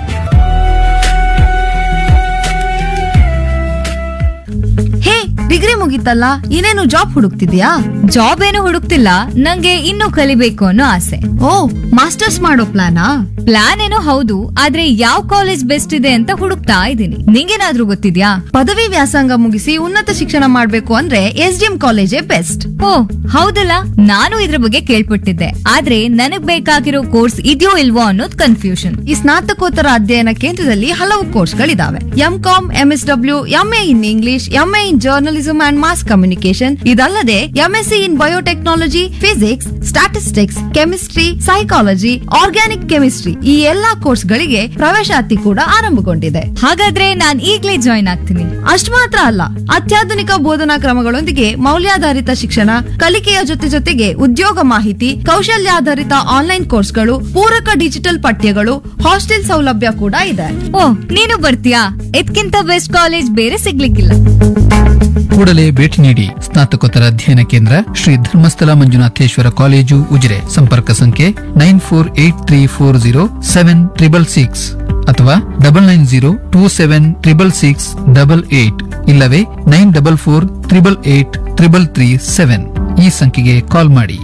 ಹೇ ಡಿಗ್ರಿ ಮುಗೀತಲ್ಲ ಇನ್ನೇನು ಜಾಬ್ ಹುಡುಕ್ತಿದ್ಯಾ ಜಾಬ್ ಏನು ಹುಡುಕ್ತಿಲ್ಲ ನಂಗೆ ಇನ್ನೂ ಕಲಿಬೇಕು ಅನ್ನೋ ಆಸೆ ಓ ಮಾಸ್ಟರ್ಸ್ ಮಾಡೋ ಪ್ಲಾನಾ ಪ್ಲಾನ್ ಏನೋ ಹೌದು ಆದ್ರೆ ಯಾವ ಕಾಲೇಜ್ ಬೆಸ್ಟ್ ಇದೆ ಅಂತ ಹುಡುಕ್ತಾ ಇದ್ದೀನಿ ನಿಂಗೇನಾದ್ರೂ ಗೊತ್ತಿದ್ಯಾ ಪದವಿ ವ್ಯಾಸಂಗ ಮುಗಿಸಿ ಉನ್ನತ ಶಿಕ್ಷಣ ಮಾಡ್ಬೇಕು ಅಂದ್ರೆ ಎಸ್ ಡಿ ಎಂ ಕಾಲೇಜೇ ಬೆಸ್ಟ್ ಓ ಹೌದಲ್ಲ ನಾನು ಇದ್ರ ಬಗ್ಗೆ ಕೇಳ್ಪಟ್ಟಿದ್ದೆ ಆದ್ರೆ ನನಗ್ ಬೇಕಾಗಿರೋ ಕೋರ್ಸ್ ಇದೆಯೋ ಇಲ್ವೋ ಅನ್ನೋದು ಕನ್ಫ್ಯೂಷನ್ ಈ ಸ್ನಾತಕೋತ್ತರ ಅಧ್ಯಯನ ಕೇಂದ್ರದಲ್ಲಿ ಹಲವು ಕೋರ್ಸ್ಗಳಿದಾವೆ M com M S W MA in English MA in journalism and mass communication ಇದಲ್ಲದೆ MSc in biotechnology physics statistics chemistry psychology organic chemistry ಈ ಎಲ್ಲಾ ಕೋರ್ಸ್ಗಳಿಗೆ ಪ್ರವೇಶಾತಿ ಕೂಡ ಆರಂಭಗೊಂಡಿದೆ ಹಾಗಾದ್ರೆ ನಾನ್ ಈಗ್ಲೇ ಜಾಯ್ನ್ ಆಗ್ತೀನಿ ಅಷ್ಟು ಮಾತ್ರ ಅಲ್ಲ ಅತ್ಯಾಧುನಿಕ ಬೋಧನಾ ಕ್ರಮಗಳೊಂದಿಗೆ ಮೌಲ್ಯಾಧಾರಿತ ಶಿಕ್ಷಣ ಕಲಿಕೆಯ ಜೊತೆ ಜೊತೆಗೆ ಉದ್ಯೋಗ ಮಾಹಿತಿ ಕೌಶಲ್ಯಾಧಾರಿತ ಆನ್ಲೈನ್ ಕೋರ್ಸ್ಗಳು ಪೂರಕ ಡಿಜಿಟಲ್ ಪಠ್ಯಗಳು ಹಾಸ್ಟೆಲ್ ಸೌಲಭ್ಯ ಕೂಡ ಇದೆ ಓ ನೀನು ಬರ್ತೀಯಾ ಇದಕ್ಕಿಂತ ಬೆಸ್ಟ್ ಕಾಲೇಜ್ ಬೇರೆ ಸಿಗ್ಲಿಕ್ಕಿಲ್ಲ ಕೂಡಲೇ ಭೇಟಿ ನೀಡಿ ಸ್ನಾತಕೋತ್ತರ ಅಧ್ಯಯನ ಕೇಂದ್ರ ಶ್ರೀ ಧರ್ಮಸ್ಥಳ ಮಂಜುನಾಥೇಶ್ವರ ಕಾಲೇಜು ಉಜಿರೆ ಸಂಪರ್ಕ ಸಂಖ್ಯೆ nine four eight three four zero seven triple six ಅಥವಾ double nine zero two seven triple six double eight ಇಲ್ಲವೇ nine double four triple eight triple three seven ಈ ಸಂಖ್ಯೆಗೆ ಕಾಲ್ ಮಾಡಿ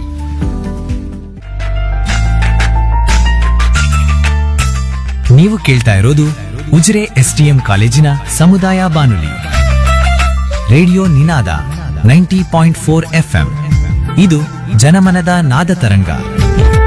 ನೀವು ಕೇಳ್ತಾ ಇರೋದು ಉಜಿರೆ ಎಸ್ಟಿಎಂ ಕಾಲೇಜಿನ ಸಮುದಾಯ ಬಾನುಲಿ radio Ninaada ninety point four FM ಇದು ಜನಮನದ ನಾದ ತರಂಗ